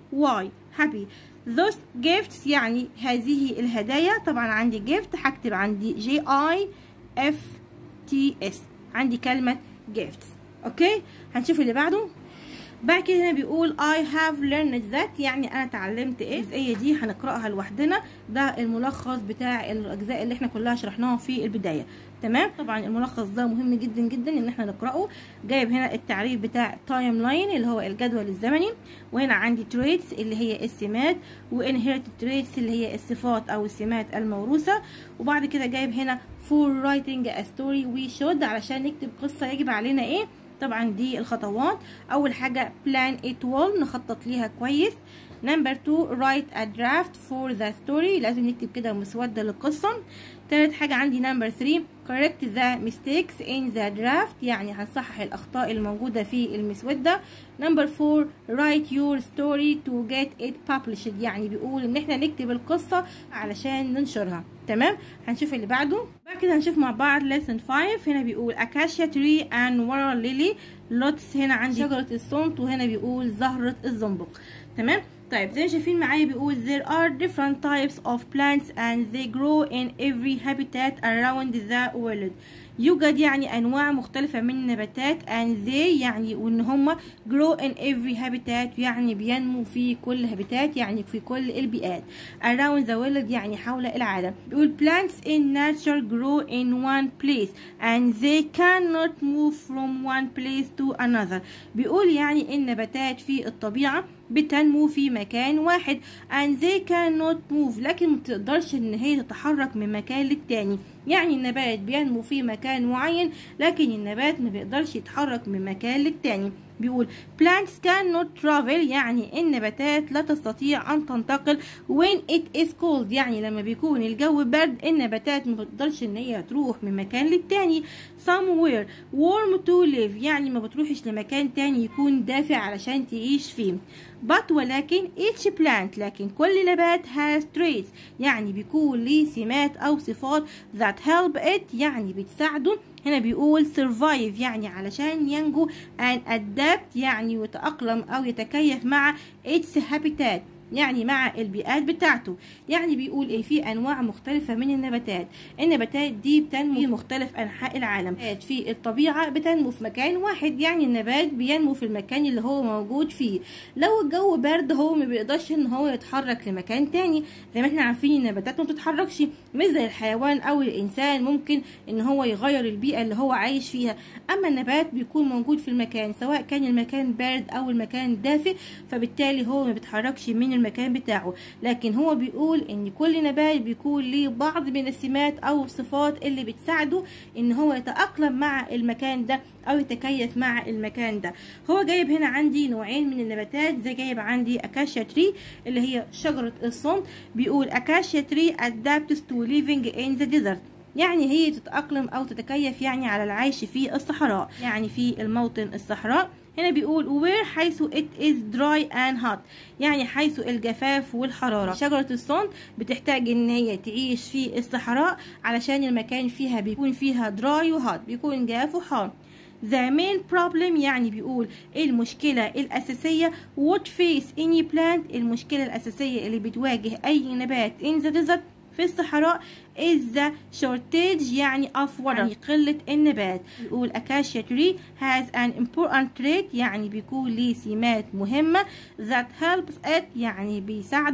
Y happy those gifts يعني هذه الهدايا طبعا عندي gift هكتب عندي J I F T S عندي كلمة gifts اوكي هنشوف اللي بعده بعد كده هنا بيقول I have learned that يعني انا اتعلمت ايه الجزئيه دي هنقراها لوحدنا ده الملخص بتاع الاجزاء اللي احنا كلها شرحناها في البدايه تمام طبعا الملخص ده مهم جدا جدا ان احنا نقراه جايب هنا التعريف بتاع تايم لاين اللي هو الجدول الزمني وهنا عندي تريتس اللي هي السمات وانهيرتد تريتس اللي هي الصفات او السمات الموروثه وبعد كده جايب هنا for writing a story we should علشان نكتب قصه يجب علينا ايه طبعا دي الخطوات اول حاجه plan it well نخطط ليها كويس نمبر 2 write a draft for the story لازم نكتب كده مسوده للقصه تالت حاجه عندي نمبر 3 correct the mistakes in the draft يعني هنصحح الاخطاء الموجوده في المسوده نمبر 4 write your story to get it published يعني بيقول ان احنا نكتب القصه علشان ننشرها تمام هنشوف اللي بعده بعد كده هنشوف مع بعض lesson 5 هنا بيقول acacia tree and water lily lots هنا عندي شجره الصمت وهنا بيقول زهره الزنبق تمام طيب زي ما شايفين معايا بيقول there are different types of plants and they grow in every habitat around the world يوجد يعني انواع مختلفة من النباتات and they يعني وان هما grow in every habitat يعني بينمو في كل habitat يعني في كل البيئات around the world يعني حول العالم بيقول plants in nature grow in one place and they cannot move from one place to another بيقول يعني النباتات في الطبيعة بتنمو في مكان واحد and they cannot move لكن ما تقدرش ان هي تتحرك من مكان للتاني يعني النبات بينمو في مكان معين لكن النبات ما بيقدرش يتحرك من مكان للتاني بيقول plants cannot travel يعني النباتات لا تستطيع أن تنتقل when it is cold يعني لما بيكون الجو برد النباتات ما بتقدرش إن هي تروح من مكان للتاني somewhere warm to live يعني ما بتروحش لمكان تاني يكون دافع علشان تعيش فيه but ولكن each plant لكن كل نبات has traits يعني بيكون ليه سمات أو صفات that help it يعني بتساعده هنا بيقول survive يعني علشان ينجو and adapt يعني يتأقلم أو يتكيف مع its habitat يعني مع البيئات بتاعته يعني بيقول ايه في انواع مختلفه من النباتات النباتات دي بتنمو في مختلف انحاء العالم في الطبيعه بتنمو في مكان واحد يعني النبات بينمو في المكان اللي هو موجود فيه لو الجو برد هو ما بيقدرش ان هو يتحرك لمكان تاني زي ما احنا عارفين النباتات ما بتتحركش مش زي الحيوان او الانسان ممكن ان هو يغير البيئه اللي هو عايش فيها اما النبات بيكون موجود في المكان سواء كان المكان بارد او المكان دافئ فبالتالي هو ما بيتحركش من المكان بتاعه لكن هو بيقول ان كل نبات بيكون ليه بعض من السمات او الصفات اللي بتساعده ان هو يتأقلم مع المكان ده او يتكيف مع المكان ده هو جايب هنا عندي نوعين من النباتات زي جايب عندي اكاشيا تري اللي هي شجرة الصمت بيقول اكاشيا تري adapts to living in the desert يعني هي تتأقلم أو تتكيف يعني على العيش في الصحراء يعني في الموطن الصحراء هنا بيقول where حيث it is dry and hot يعني حيث الجفاف والحرارة شجرة الصند بتحتاج ان هي تعيش في الصحراء علشان المكان فيها بيكون فيها dry وهات بيكون جاف وحار The main problem يعني بيقول المشكلة الأساسية what face any plant المشكلة الأساسية اللي بتواجه أي نبات in the desert في الصحراء is the shortage يعني of water يعني قلة النبات بيقول acacia tree has an important trait يعني بيكون ليه سمات مهمة that helps it يعني بيساعده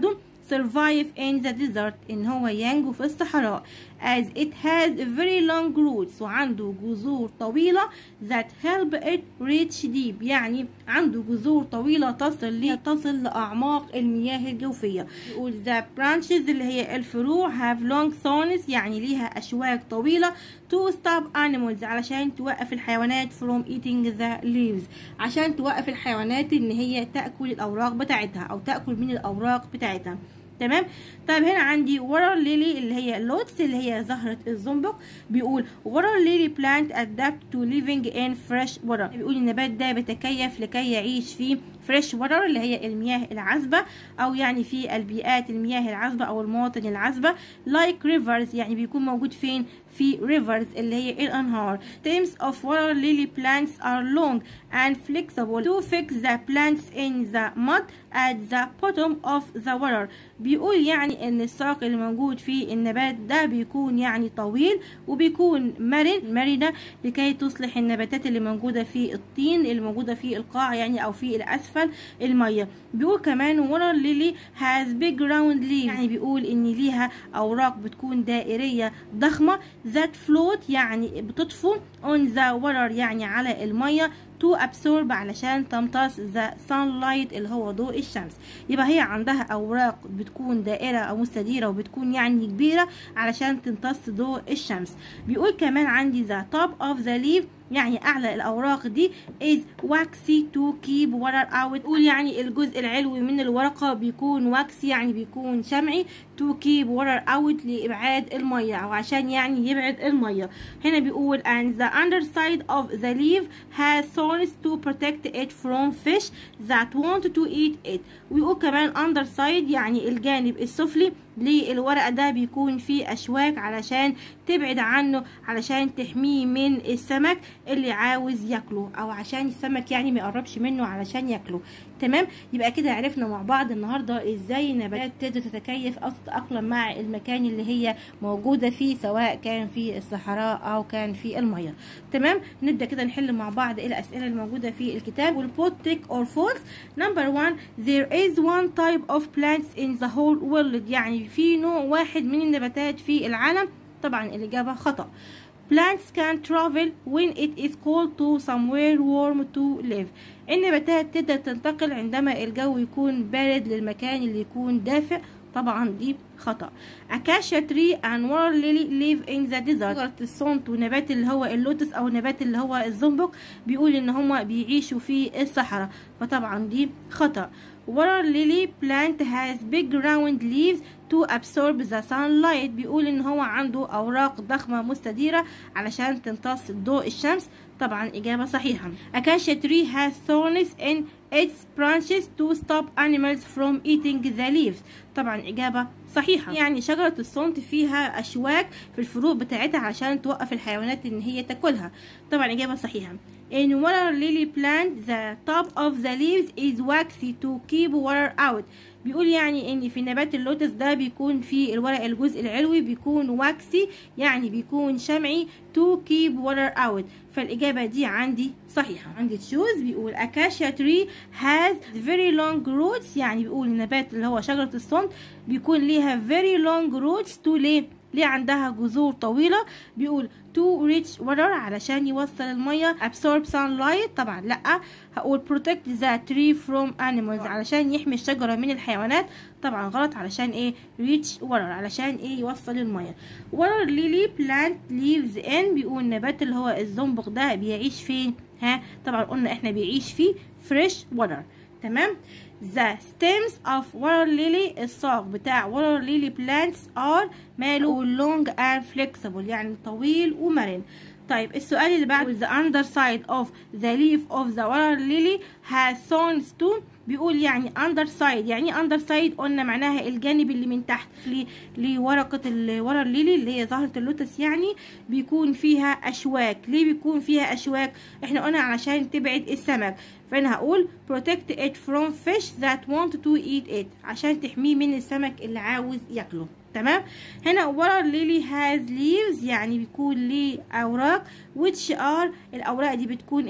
survive in the desert ان هو ينجو في الصحراء as it has very long roots وعنده جذور طويلة that help it reach deep يعني عنده جذور طويلة تصل لي تصل لأعماق المياه الجوفية يقول the branches اللي هي الفروع have long thorns يعني ليها أشواك طويلة to stop animals علشان توقف الحيوانات from eating the leaves عشان توقف الحيوانات ان هي تأكل الأوراق بتاعتها أو تأكل من الأوراق بتاعتها تمام طيب هنا عندي ورا ليلي اللي هي اللوتس اللي هي زهرة الزنبق بيقول ورا ليلي بلانت adapt to living in fresh water بيقول النبات ده بيتكيف لكي يعيش في فريش واتر اللي هي المياه العذبة أو يعني في البيئات المياه العذبة أو المواطن العذبة like rivers يعني بيكون موجود فين في rivers اللي هي الأنهار stems of water lily plants are long and flexible to fix the plants in the mud at the bottom of the water بيقول يعني ان الساق اللي موجود في النبات ده بيكون يعني طويل وبيكون مرن مرنة لكي تصلح النباتات اللي موجودة في الطين اللي موجودة في القاع يعني او في الاسفل المية بيقول كمان ورا الليلي has big round leaves يعني بيقول ان ليها اوراق بتكون دائرية ضخمة that float يعني بتطفو on the water يعني على المية to absorb علشان تمتص the sunlight اللي هو ضوء الشمس يبقى هي عندها اوراق بتكون دائرة او مستديرة وبتكون يعني كبيرة علشان تمتص ضوء الشمس بيقول كمان عندي the top of the leaf يعني اعلى الاوراق دي is waxy to keep water out قول يعني الجزء العلوي من الورقه بيكون واكسي يعني بيكون شمعي to keep water out لابعاد الميه او عشان يعني يبعد الميه هنا بيقول and the underside of the leaf has thorns to protect it from fish that want to eat it ويقول كمان underside يعني الجانب السفلي للورق ده بيكون فيه اشواك علشان تبعد عنه علشان تحميه من السمك اللي عاوز ياكله او عشان السمك يعني ما يقربش منه علشان ياكله تمام يبقى كده عرفنا مع بعض النهارده ازاي النباتات تقدر تتكيف او تتاقلم مع المكان اللي هي موجوده فيه سواء كان في الصحراء او كان في الميه تمام نبدا كده نحل مع بعض الاسئله الموجوده في الكتاب والبوت تيك اور فولس نمبر 1 there is one type of plants in the whole world يعني في نوع واحد من النباتات في العالم طبعا الاجابه خطا plants can travel when it is cold to somewhere warm to live النباتات تقدر تنتقل عندما الجو يكون بارد للمكان اللي يكون دافئ طبعا دي خطأ أكاشيا تري and water lily live in the desert شجرة الصمت ونبات اللي هو اللوتس أو نبات اللي هو الزنبق بيقول إن هما بيعيشوا في الصحراء فطبعا دي خطأ water lily plant has big round leaves to absorb the sunlight بيقول ان هو عنده اوراق ضخمه مستديره علشان تمتص ضوء الشمس طبعا اجابه صحيحه acacia tree has thorns in its branches to stop animals from eating the leaves طبعا اجابه صحيحه يعني شجره الصمت فيها اشواك في الفروع بتاعتها عشان توقف الحيوانات ان هي تاكلها طبعا اجابه صحيحه In water lily plant, the top of the leaves is waxy to keep water out. بيقول يعني ان في نبات اللوتس ده بيكون في الورق الجزء العلوي بيكون واكسي يعني بيكون شمعي to keep water out فالاجابه دي عندي صحيحه عندي تشوز بيقول acacia tree has very long roots يعني بيقول النبات اللي هو شجره الصمت بيكون ليها very long roots to ليه ليه عندها جذور طويلة بيقول to reach water علشان يوصل المية absorb sunlight طبعا لأ هقول protect the tree from animals علشان يحمي الشجرة من الحيوانات طبعا غلط علشان ايه reach water علشان ايه يوصل المية water lily plant lives in بيقول النبات اللي هو الزنبق ده بيعيش فين ها طبعا قلنا احنا بيعيش في fresh water تمام the stems of water lily الساق بتاع water lily plants are ماله long and flexible يعني طويل ومرن طيب السؤال اللي بعد the underside of the leaf of the water lily has thorns too بيقول يعني underside يعني underside قلنا معناها الجانب اللي من تحت لورقة ورا الليلي اللي هي زهرة اللوتس يعني بيكون فيها أشواك ليه بيكون فيها أشواك احنا قلنا علشان تبعد السمك فانا هقول protect it from fish that want to eat it عشان تحميه من السمك اللي عاوز ياكله تمام هنا ورا الليلي has leaves يعني بيكون ليه اوراق which are الاوراق دي بتكون ايه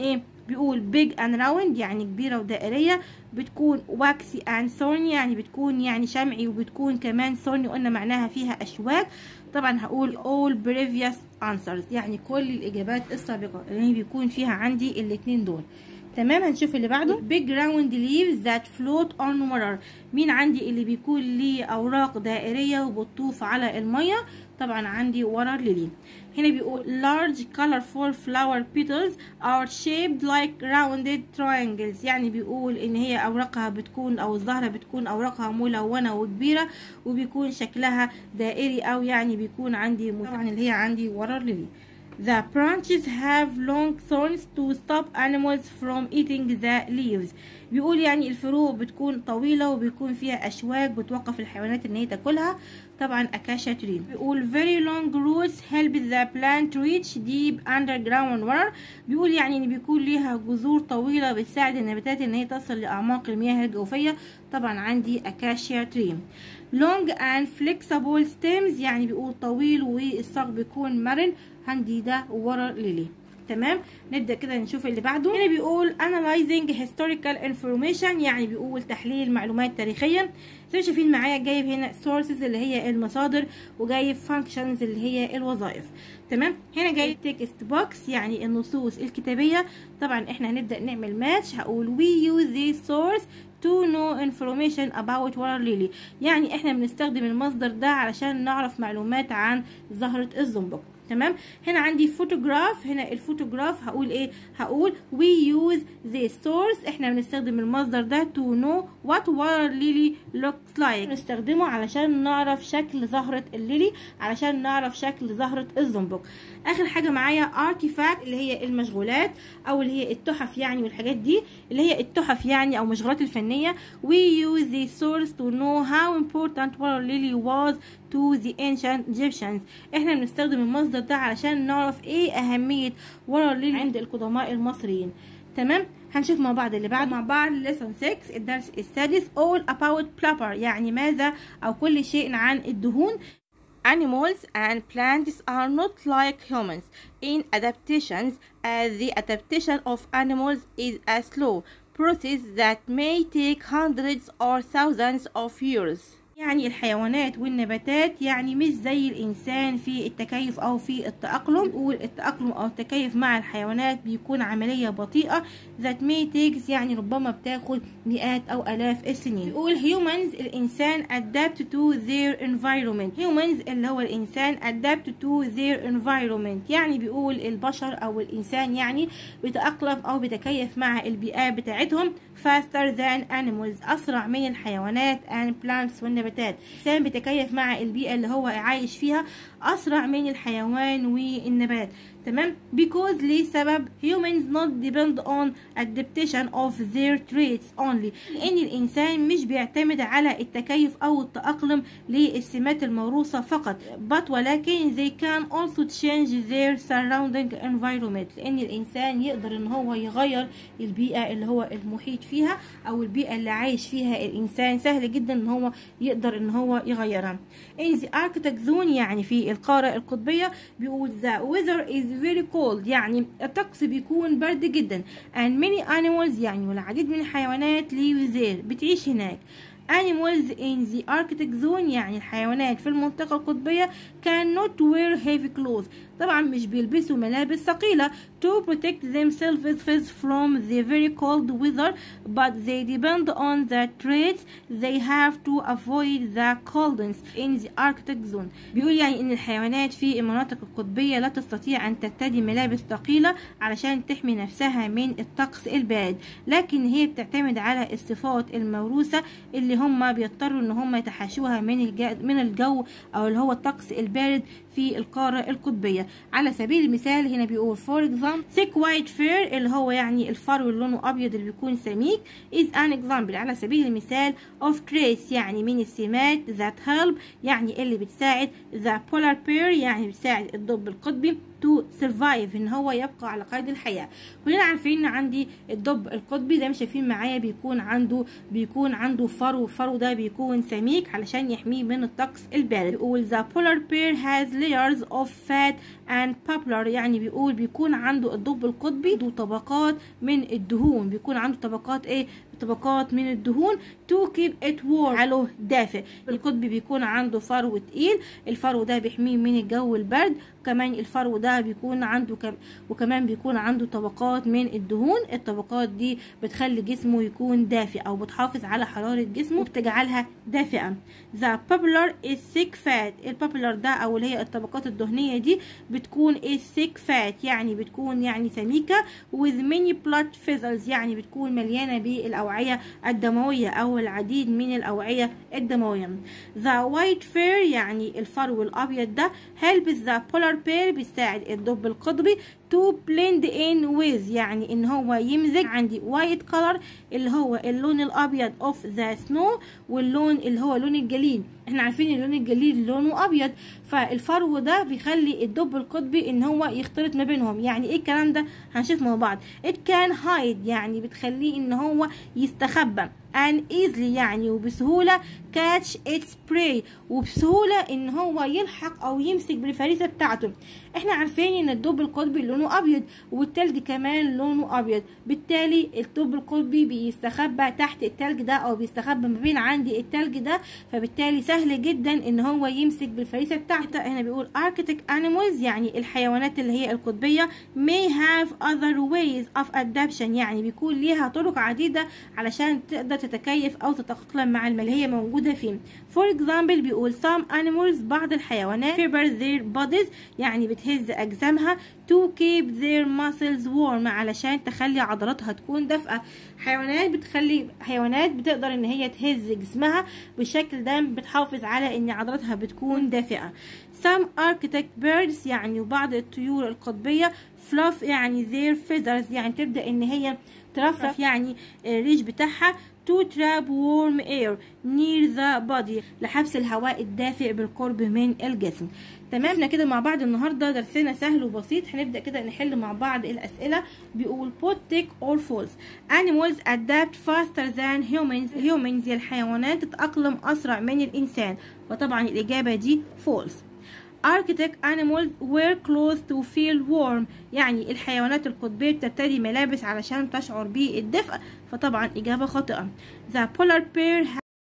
بيقول big and round يعني كبيرة ودائرية بتكون waxy and thorny يعني بتكون يعني شمعي وبتكون كمان thorny قلنا معناها فيها أشواك طبعا هقول all previous answers يعني كل الإجابات السابقة اللي بيكون فيها عندي الاتنين دول تمام هنشوف اللي بعده big round leaves that float on water مين عندي اللي بيكون ليه اوراق دائريه وبتطوف على الميه طبعا عندي ورا ليلي هنا بيقول large colorful flower petals are shaped like rounded triangles يعني بيقول ان هي اوراقها بتكون او الزهره بتكون اوراقها ملونه وكبيره وبيكون شكلها دائري او يعني بيكون عندي طبعا اللي هي عندي ورا ليلي The branches have long thorns to stop animals from eating the leaves. بيقول يعني الفروع بتكون طويلة وبيكون فيها أشواك بتوقف الحيوانات إن هي تاكلها طبعا أكاشا تري بيقول very long roots help the plant reach deep underground water بيقول يعني إن بيكون ليها جذور طويلة بتساعد النباتات إن هي تصل لأعماق المياه الجوفية طبعا عندي أكاشيا تري long and flexible stems يعني بيقول طويل والساق بيكون مرن عندي ده ورا ليلي تمام نبدا كده نشوف اللي بعده هنا بيقول analyzing historical information يعني بيقول تحليل معلومات تاريخيه زي ما شايفين معايا جايب هنا sources اللي هي المصادر وجايب functions اللي هي الوظائف تمام هنا جايب text box يعني النصوص الكتابيه طبعا احنا هنبدا نعمل ماتش هقول we use this source to know information about water lily يعني احنا بنستخدم المصدر ده علشان نعرف معلومات عن زهرة الزنبق تمام هنا عندي فوتوغراف هنا الفوتوغراف هقول ايه هقول we use the source احنا بنستخدم المصدر ده to know what water lily looks like بنستخدمه علشان نعرف شكل زهرة الليلي علشان نعرف شكل زهرة الزنبق اخر حاجة معايا artifact اللي هي المشغولات او اللي هي التحف يعني والحاجات دي اللي هي التحف يعني او مشغولات الفنية we use the source to know how important water lily was to the ancient Egyptians احنا بنستخدم المصدر ده علشان نعرف ايه اهمية water lily عند القدماء المصريين تمام هنشوف مع بعض اللي بعد مع بعض lesson 6 الدرس السادس all about blubber يعني ماذا او كل شيء عن الدهون Animals and plants are not like humans in adaptations as the adaptation of animals is a slow process that may take hundreds or thousands of years. يعني الحيوانات والنباتات يعني مش زي الإنسان في التكيف أو في التأقلم نقول التأقلم أو التكيف مع الحيوانات بيكون عملية بطيئة that may takes يعني ربما بتاخد مئات أو آلاف السنين بيقول humans الإنسان adapt to their environment humans اللي هو الإنسان adapt to their environment يعني بيقول البشر أو الإنسان يعني بيتأقلم أو بيتكيف مع البيئات بتاعتهم faster than animals أسرع من الحيوانات and plants والنباتات الإنسان بيتكيف مع البيئة اللي هو عايش فيها أسرع من الحيوان والنبات تمام because لسبب humans not depend on adaptation of their traits only لأن الإنسان مش بيعتمد على التكيف أو التأقلم للسمات الموروثة فقط but ولكن they can also change their surrounding environment لأن الإنسان يقدر إن هو يغير البيئة اللي هو المحيط فيها أو البيئة اللي عايش فيها الإنسان سهل جدا إن هو يقدر إن هو يغيرها in the Arctic zone يعني في القارة القطبية بيقول the weather is very cold يعني الطقس بيكون برد جدا and many animals يعني والعديد من الحيوانات live there بتعيش هناك animals in the Arctic zone يعني الحيوانات في المنطقة القطبية cannot wear heavy clothes طبعا مش بيلبسوا ملابس ثقيلة to protect themselves from the very cold weather but they depend on the traits they have to avoid the coldness in the Arctic zone بيقول يعني ان الحيوانات في المناطق القطبية لا تستطيع ان ترتدي ملابس ثقيلة علشان تحمي نفسها من الطقس البارد لكن هي بتعتمد على الصفات الموروثة اللي هم بيضطروا ان هم يتحاشوها من من الجو او اللي هو الطقس البارد في القارة القطبية على سبيل المثال هنا بيقول for example thick white fur اللي هو يعني الفرو اللي لونه أبيض اللي بيكون سميك is an example على سبيل المثال of traits يعني من السمات that help يعني اللي بتساعد the polar bear يعني بتساعد الدب القطبي to survive ان هو يبقى على قيد الحياه كلنا عارفين ان عندي الدب القطبي زي ما شايفين معايا بيكون عنده بيكون عنده فرو الفرو ده بيكون سميك علشان يحميه من الطقس البارد بيقول the polar bear has layers of fat and popular يعني بيقول بيكون عنده الدب القطبي عنده طبقات من الدهون بيكون عنده طبقات ايه طبقات من الدهون to keep it warm على دافئ القطبي بيكون عنده فرو تقيل الفرو ده بيحميه من الجو البرد كمان الفرو ده بيكون عنده كم وكمان بيكون عنده طبقات من الدهون الطبقات دي بتخلي جسمه يكون دافئ او بتحافظ على حرارة جسمه وبتجعلها دافئة the popular is thick fat البوبولار ده او اللي هي الطبقات الدهنية دي بتكون is thick fat يعني بتكون يعني سميكة with many blood vessels يعني بتكون مليانة بالأوعية الدموية او العديد من الأوعية الدموية the white fur يعني الفرو الأبيض ده helps the polar bear بيساعد الدب القطبي to blend in with يعني ان هو يمزج عندي white color اللي هو اللون الابيض of the snow واللون اللي هو لون الجليد احنا عارفين ان لون الجليد لونه ابيض فالفرو ده بيخلي الدب القطبي ان هو يختلط ما بينهم يعني ايه الكلام ده هنشوف مع بعض it can hide يعني بتخليه ان هو يستخبى and easily يعني وبسهولة catch its prey وبسهولة ان هو يلحق او يمسك بالفريسة بتاعته احنا عارفين ان الدب القطبي لونه ابيض والتلج كمان لونه ابيض بالتالي الدب القطبي بيستخبى تحت التلج ده او بيستخبى ما بين عندي التلج ده فبالتالي سهل جدا ان هو يمسك بالفريسة بتاعته هنا بيقول arctic animals يعني الحيوانات اللي هي القطبية may have other ways of adaptation يعني بيكون ليها طرق عديدة علشان تقدر تتكيف او تتأقلم مع المال هي موجودة فيه for example بيقول some animals بعض الحيوانات fever their bodies يعني بتهز أجسامها to keep their muscles warm علشان تخلي عضلاتها تكون دافئة حيوانات بتخلي حيوانات بتقدر ان هي تهز جسمها بالشكل ده بتحافظ على ان عضلاتها بتكون دافئة some arctic birds يعني وبعض الطيور القطبية fluff يعني their feathers يعني تبدأ ان هي ترفرف يعني الريش بتاعها to trap warm air near the body لحبس الهواء الدافئ بالقرب من الجسم تمام احنا كده مع بعض النهارده درسنا سهل وبسيط هنبدا كده نحل مع بعض الاسئله بيقول put tick or false animals adapt faster than humans humans الحيوانات تتاقلم اسرع من الانسان وطبعا الاجابه دي false Arctic animals wear clothes to feel warm يعني الحيوانات القطبية بترتدي ملابس علشان تشعر بالدفء فطبعا إجابة خاطئة The polar bear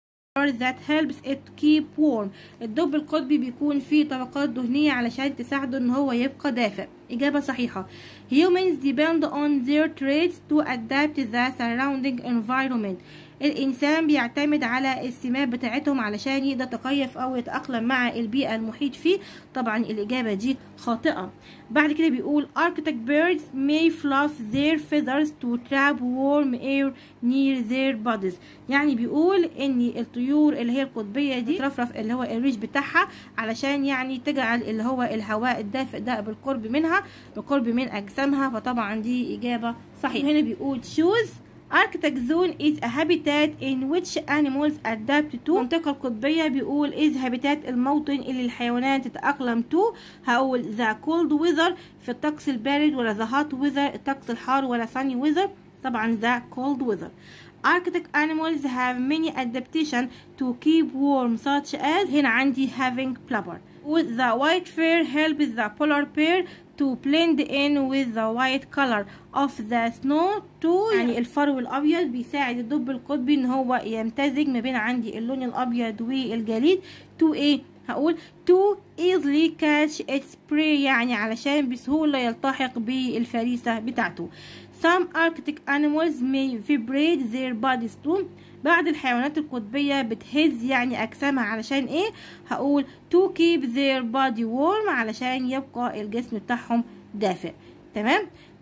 that helps it keep warm الدب القطبي بيكون فيه طبقات دهنية علشان تساعده ان هو يبقى دافئ إجابة صحيحة Humans depend on their traits to adapt the surrounding environment الإنسان بيعتمد على السمات بتاعتهم علشان يقدر يتكيف أو يتأقلم مع البيئة المحيط فيه طبعا الإجابة دي خاطئة بعد كده بيقول Arctic birds may fluff their feathers to trap warm air near their bodies يعني بيقول إن الطيور اللي هي القطبية دي ترفرف اللي هو الريش بتاعها علشان يعني تجعل اللي هو الهواء الدافئ ده بالقرب منها بالقرب من أجسامها فطبعا دي إجابة صحيحة هنا بيقول choose Arctic zone is a habitat in which animals adapt to المنطقة القطبية بيقول is habitat الموطن اللي الحيوانات تتأقلم to هقول the cold weather في الطقس البارد ولا the hot weather الطقس الحار ولا sunny weather طبعا the cold weather Arctic animals have many adaptation to keep warm such as هنا عندي having blubber the white fur helps the polar bear to blend in with the white color of the snow to يعني الفرو الابيض بيساعد الدب القطبي ان هو يمتزج ما بين عندي اللون الابيض والجليد to ايه هقول to easily catch its prey يعني علشان بسهولة يلتحق بالفريسة بتاعته some arctic animals may vibrate their bodies too بعض الحيوانات القطبية بتهز يعني أجسامها علشان إيه؟ هقول to keep their body warm علشان يبقى الجسم بتاعهم دافئ تمام؟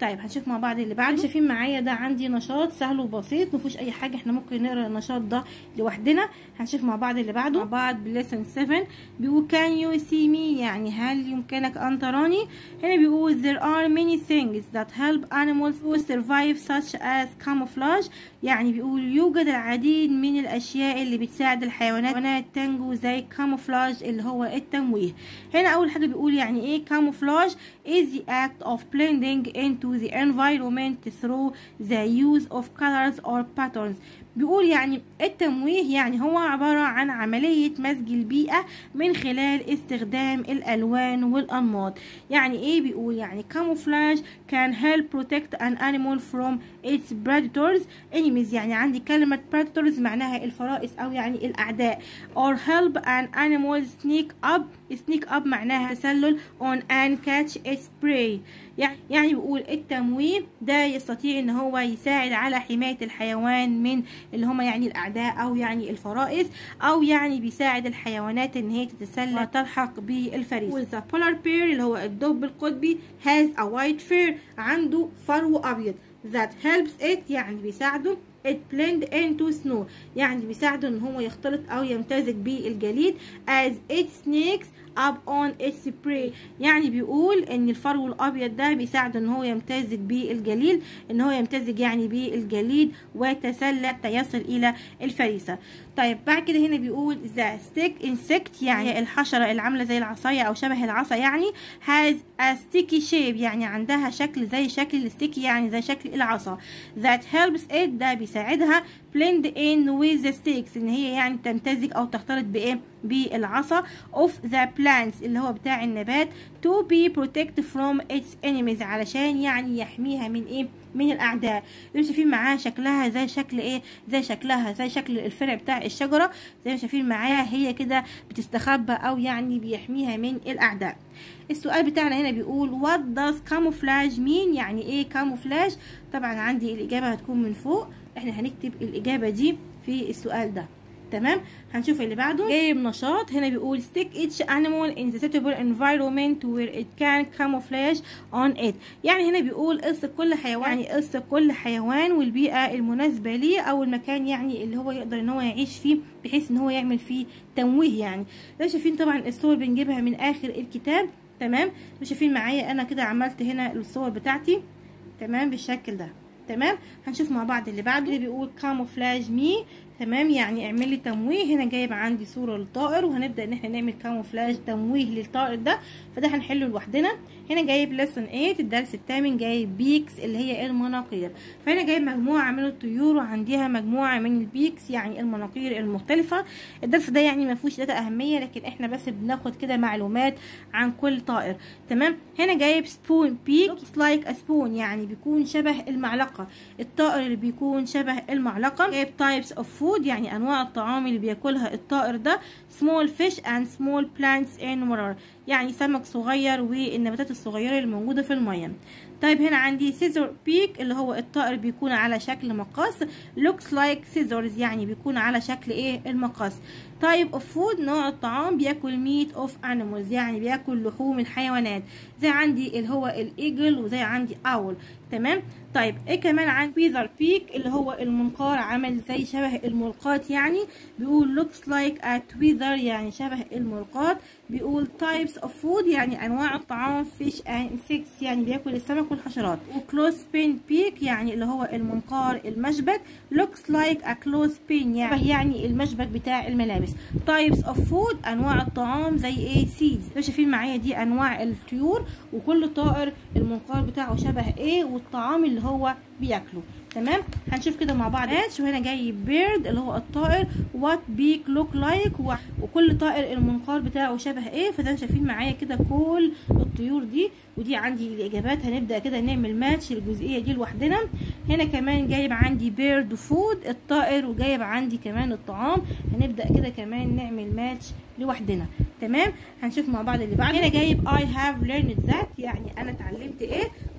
طيب هنشوف مع بعض اللي بعده شايفين معايا ده عندي نشاط سهل وبسيط مفيهوش اي حاجه احنا ممكن نقرا النشاط ده لوحدنا هنشوف مع بعض اللي بعده مع بعض بليسن 7 بيقول can you see me يعني هل يمكنك ان تراني هنا بيقول there are many things that help animals to survive such as camouflage يعني بيقول يوجد العديد من الاشياء اللي بتساعد الحيوانات تنجو زي camouflage اللي هو التمويه هنا اول حاجه بيقول يعني ايه camouflage is the act of blending into the environment through the use of colors or patterns بيقول يعني التمويه يعني هو عبارة عن عملية مزج البيئة من خلال استخدام الألوان والأنماط يعني إيه بيقول يعني camouflage can help protect an animal from its predators enemies يعني عندي كلمة predators معناها الفرائس أو يعني الأعداء or help an animal sneak up sneak up معناها تسلل on and catch its prey يعني يعني بيقول التمويه ده يستطيع ان هو يساعد على حماية الحيوان من اللي هما يعني الاعداء او يعني الفرائس او يعني بيساعد الحيوانات ان هي تتسلل وتلحق بالفريسة والذا polar bear اللي هو الدب القطبي has a white fur عنده فرو ابيض that helps it يعني بيساعده it blend into snow يعني بيساعده ان هو يختلط او يمتزج بالجليد as it snakes up on its prey يعني بيقول ان الفرو الابيض ده بيساعده ان هو يمتزج بالجليد ان هو يمتزج يعني بالجليد ويتسلل حتى يصل الى الفريسة طيب بعد كده هنا بيقول the stick insect يعني الحشرة اللي عاملة زي العصاية او شبه العصا يعني has a sticky shape يعني عندها شكل زي شكل الستيكي يعني زي شكل العصا that helps it ده بيساعدها blend in with the sticks ان هي يعني تمتزج او تختلط بايه بالعصا of the plants اللي هو بتاع النبات to be protected from its enemies علشان يعني يحميها من ايه من الاعداء اللي شايفين معاها شكلها زي شكل ايه زي شكلها زي شكل الفرع بتاع الشجره زي ما شايفين معاها هي كده بتستخبى او يعني بيحميها من الاعداء السؤال بتاعنا هنا بيقول what does camouflage mean يعني ايه camouflage طبعا عندي الاجابه هتكون من فوق احنا هنكتب الاجابه دي في السؤال ده تمام هنشوف اللي بعده جايب نشاط هنا بيقول stick each animal in the suitable environment where it can camouflage on it يعني هنا بيقول الصق كل حيوان يعني الصق كل حيوان والبيئة المناسبة ليه او المكان يعني اللي هو يقدر ان هو يعيش فيه بحيث ان هو يعمل فيه تمويه يعني ده شايفين طبعا الصور بنجيبها من اخر الكتاب تمام شايفين معايا انا كده عملت هنا الصور بتاعتي تمام بالشكل ده تمام هنشوف مع بعض اللي بعده اللي بيقول كاموفلاج مي تمام يعني اعمل لي تمويه هنا جايب عندي صوره للطائر وهنبدا ان احنا نعمل كاموفلاج تمويه للطائر ده فده هنحله لوحدنا هنا جايب لسن 8 الدرس الثامن جايب بيكس اللي هي المناقير فهنا جايب مجموعه من الطيور وعندها مجموعه من البيكس يعني المناقير المختلفه الدرس ده يعني ما فيهوش داتا اهميه لكن احنا بس بناخد كده معلومات عن كل طائر تمام هنا جايب سبون بيك looks لايك like سبون يعني بيكون شبه المعلقه الطائر اللي بيكون شبه المعلقه جايب تايبس اوف فود يعني انواع الطعام اللي بياكلها الطائر ده small fish and small plants in water يعني سمك صغير والنباتات الصغيره اللي موجوده في الميه طيب هنا عندي سيزر بيك اللي هو الطائر بيكون على شكل مقص looks like scissors يعني بيكون على شكل ايه المقص type of food نوع الطعام بياكل meat of animals يعني بياكل لحوم الحيوانات زي عندي اللي هو الايجل وزي عندي owl تمام طيب ايه كمان عندي ويذر بيك اللي هو المنقار عمل زي شبه الملقاط يعني بيقول looks like a tweezer يعني شبه الملقاط بيقول types of food يعني انواع الطعام fish and insects يعني بياكل السمك والحشرات وكلوز بين بيك يعني اللي هو المنقار المشبك looks like a close pin يعني يعني المشبك بتاع الملابس types of food انواع الطعام زي ايه seeds شايفين معايا دي انواع الطيور وكل طائر المنقار بتاعه شبه ايه والطعام اللي هو بياكله تمام هنشوف كده مع بعض ماتش وهنا جاي بيرد اللي هو الطائر وات بيك لوك لايك وكل طائر المنقار بتاعه شبه ايه فده شايفين معايا كده كل الطيور دي ودي عندي الاجابات هنبدا كده نعمل ماتش الجزئيه دي لوحدنا هنا كمان جايب عندي بيرد فود الطائر وجايب عندي كمان الطعام هنبدا كده كمان نعمل ماتش لوحدنا تمام هنشوف مع بعض اللي بعد هنا جايب I have learned that يعني انا اتعلمت ايه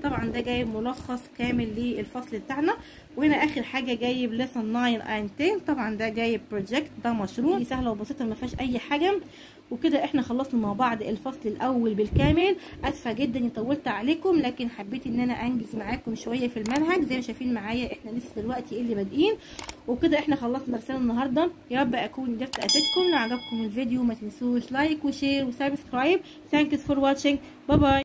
طبعا ده جايب ملخص كامل للفصل بتاعنا وهنا اخر حاجه جايب ليسون 9 and 10 طبعا ده جايب بروجكت ده مشروع دي سهله وبسيطه ما فيهاش اي حاجه وكده احنا خلصنا مع بعض الفصل الاول بالكامل اسفه جدا اني طولت عليكم لكن حبيت ان انا انجز معاكم شويه في المنهج زي ما شايفين معايا احنا لسه دلوقتي اللي بادئين وكده احنا خلصنا درسنا النهارده يا رب اكون قدرت افيدكم لو عجبكم الفيديو ما تنسوش لايك وشير وسبسكرايب ثانكس فور واتشنج باي باي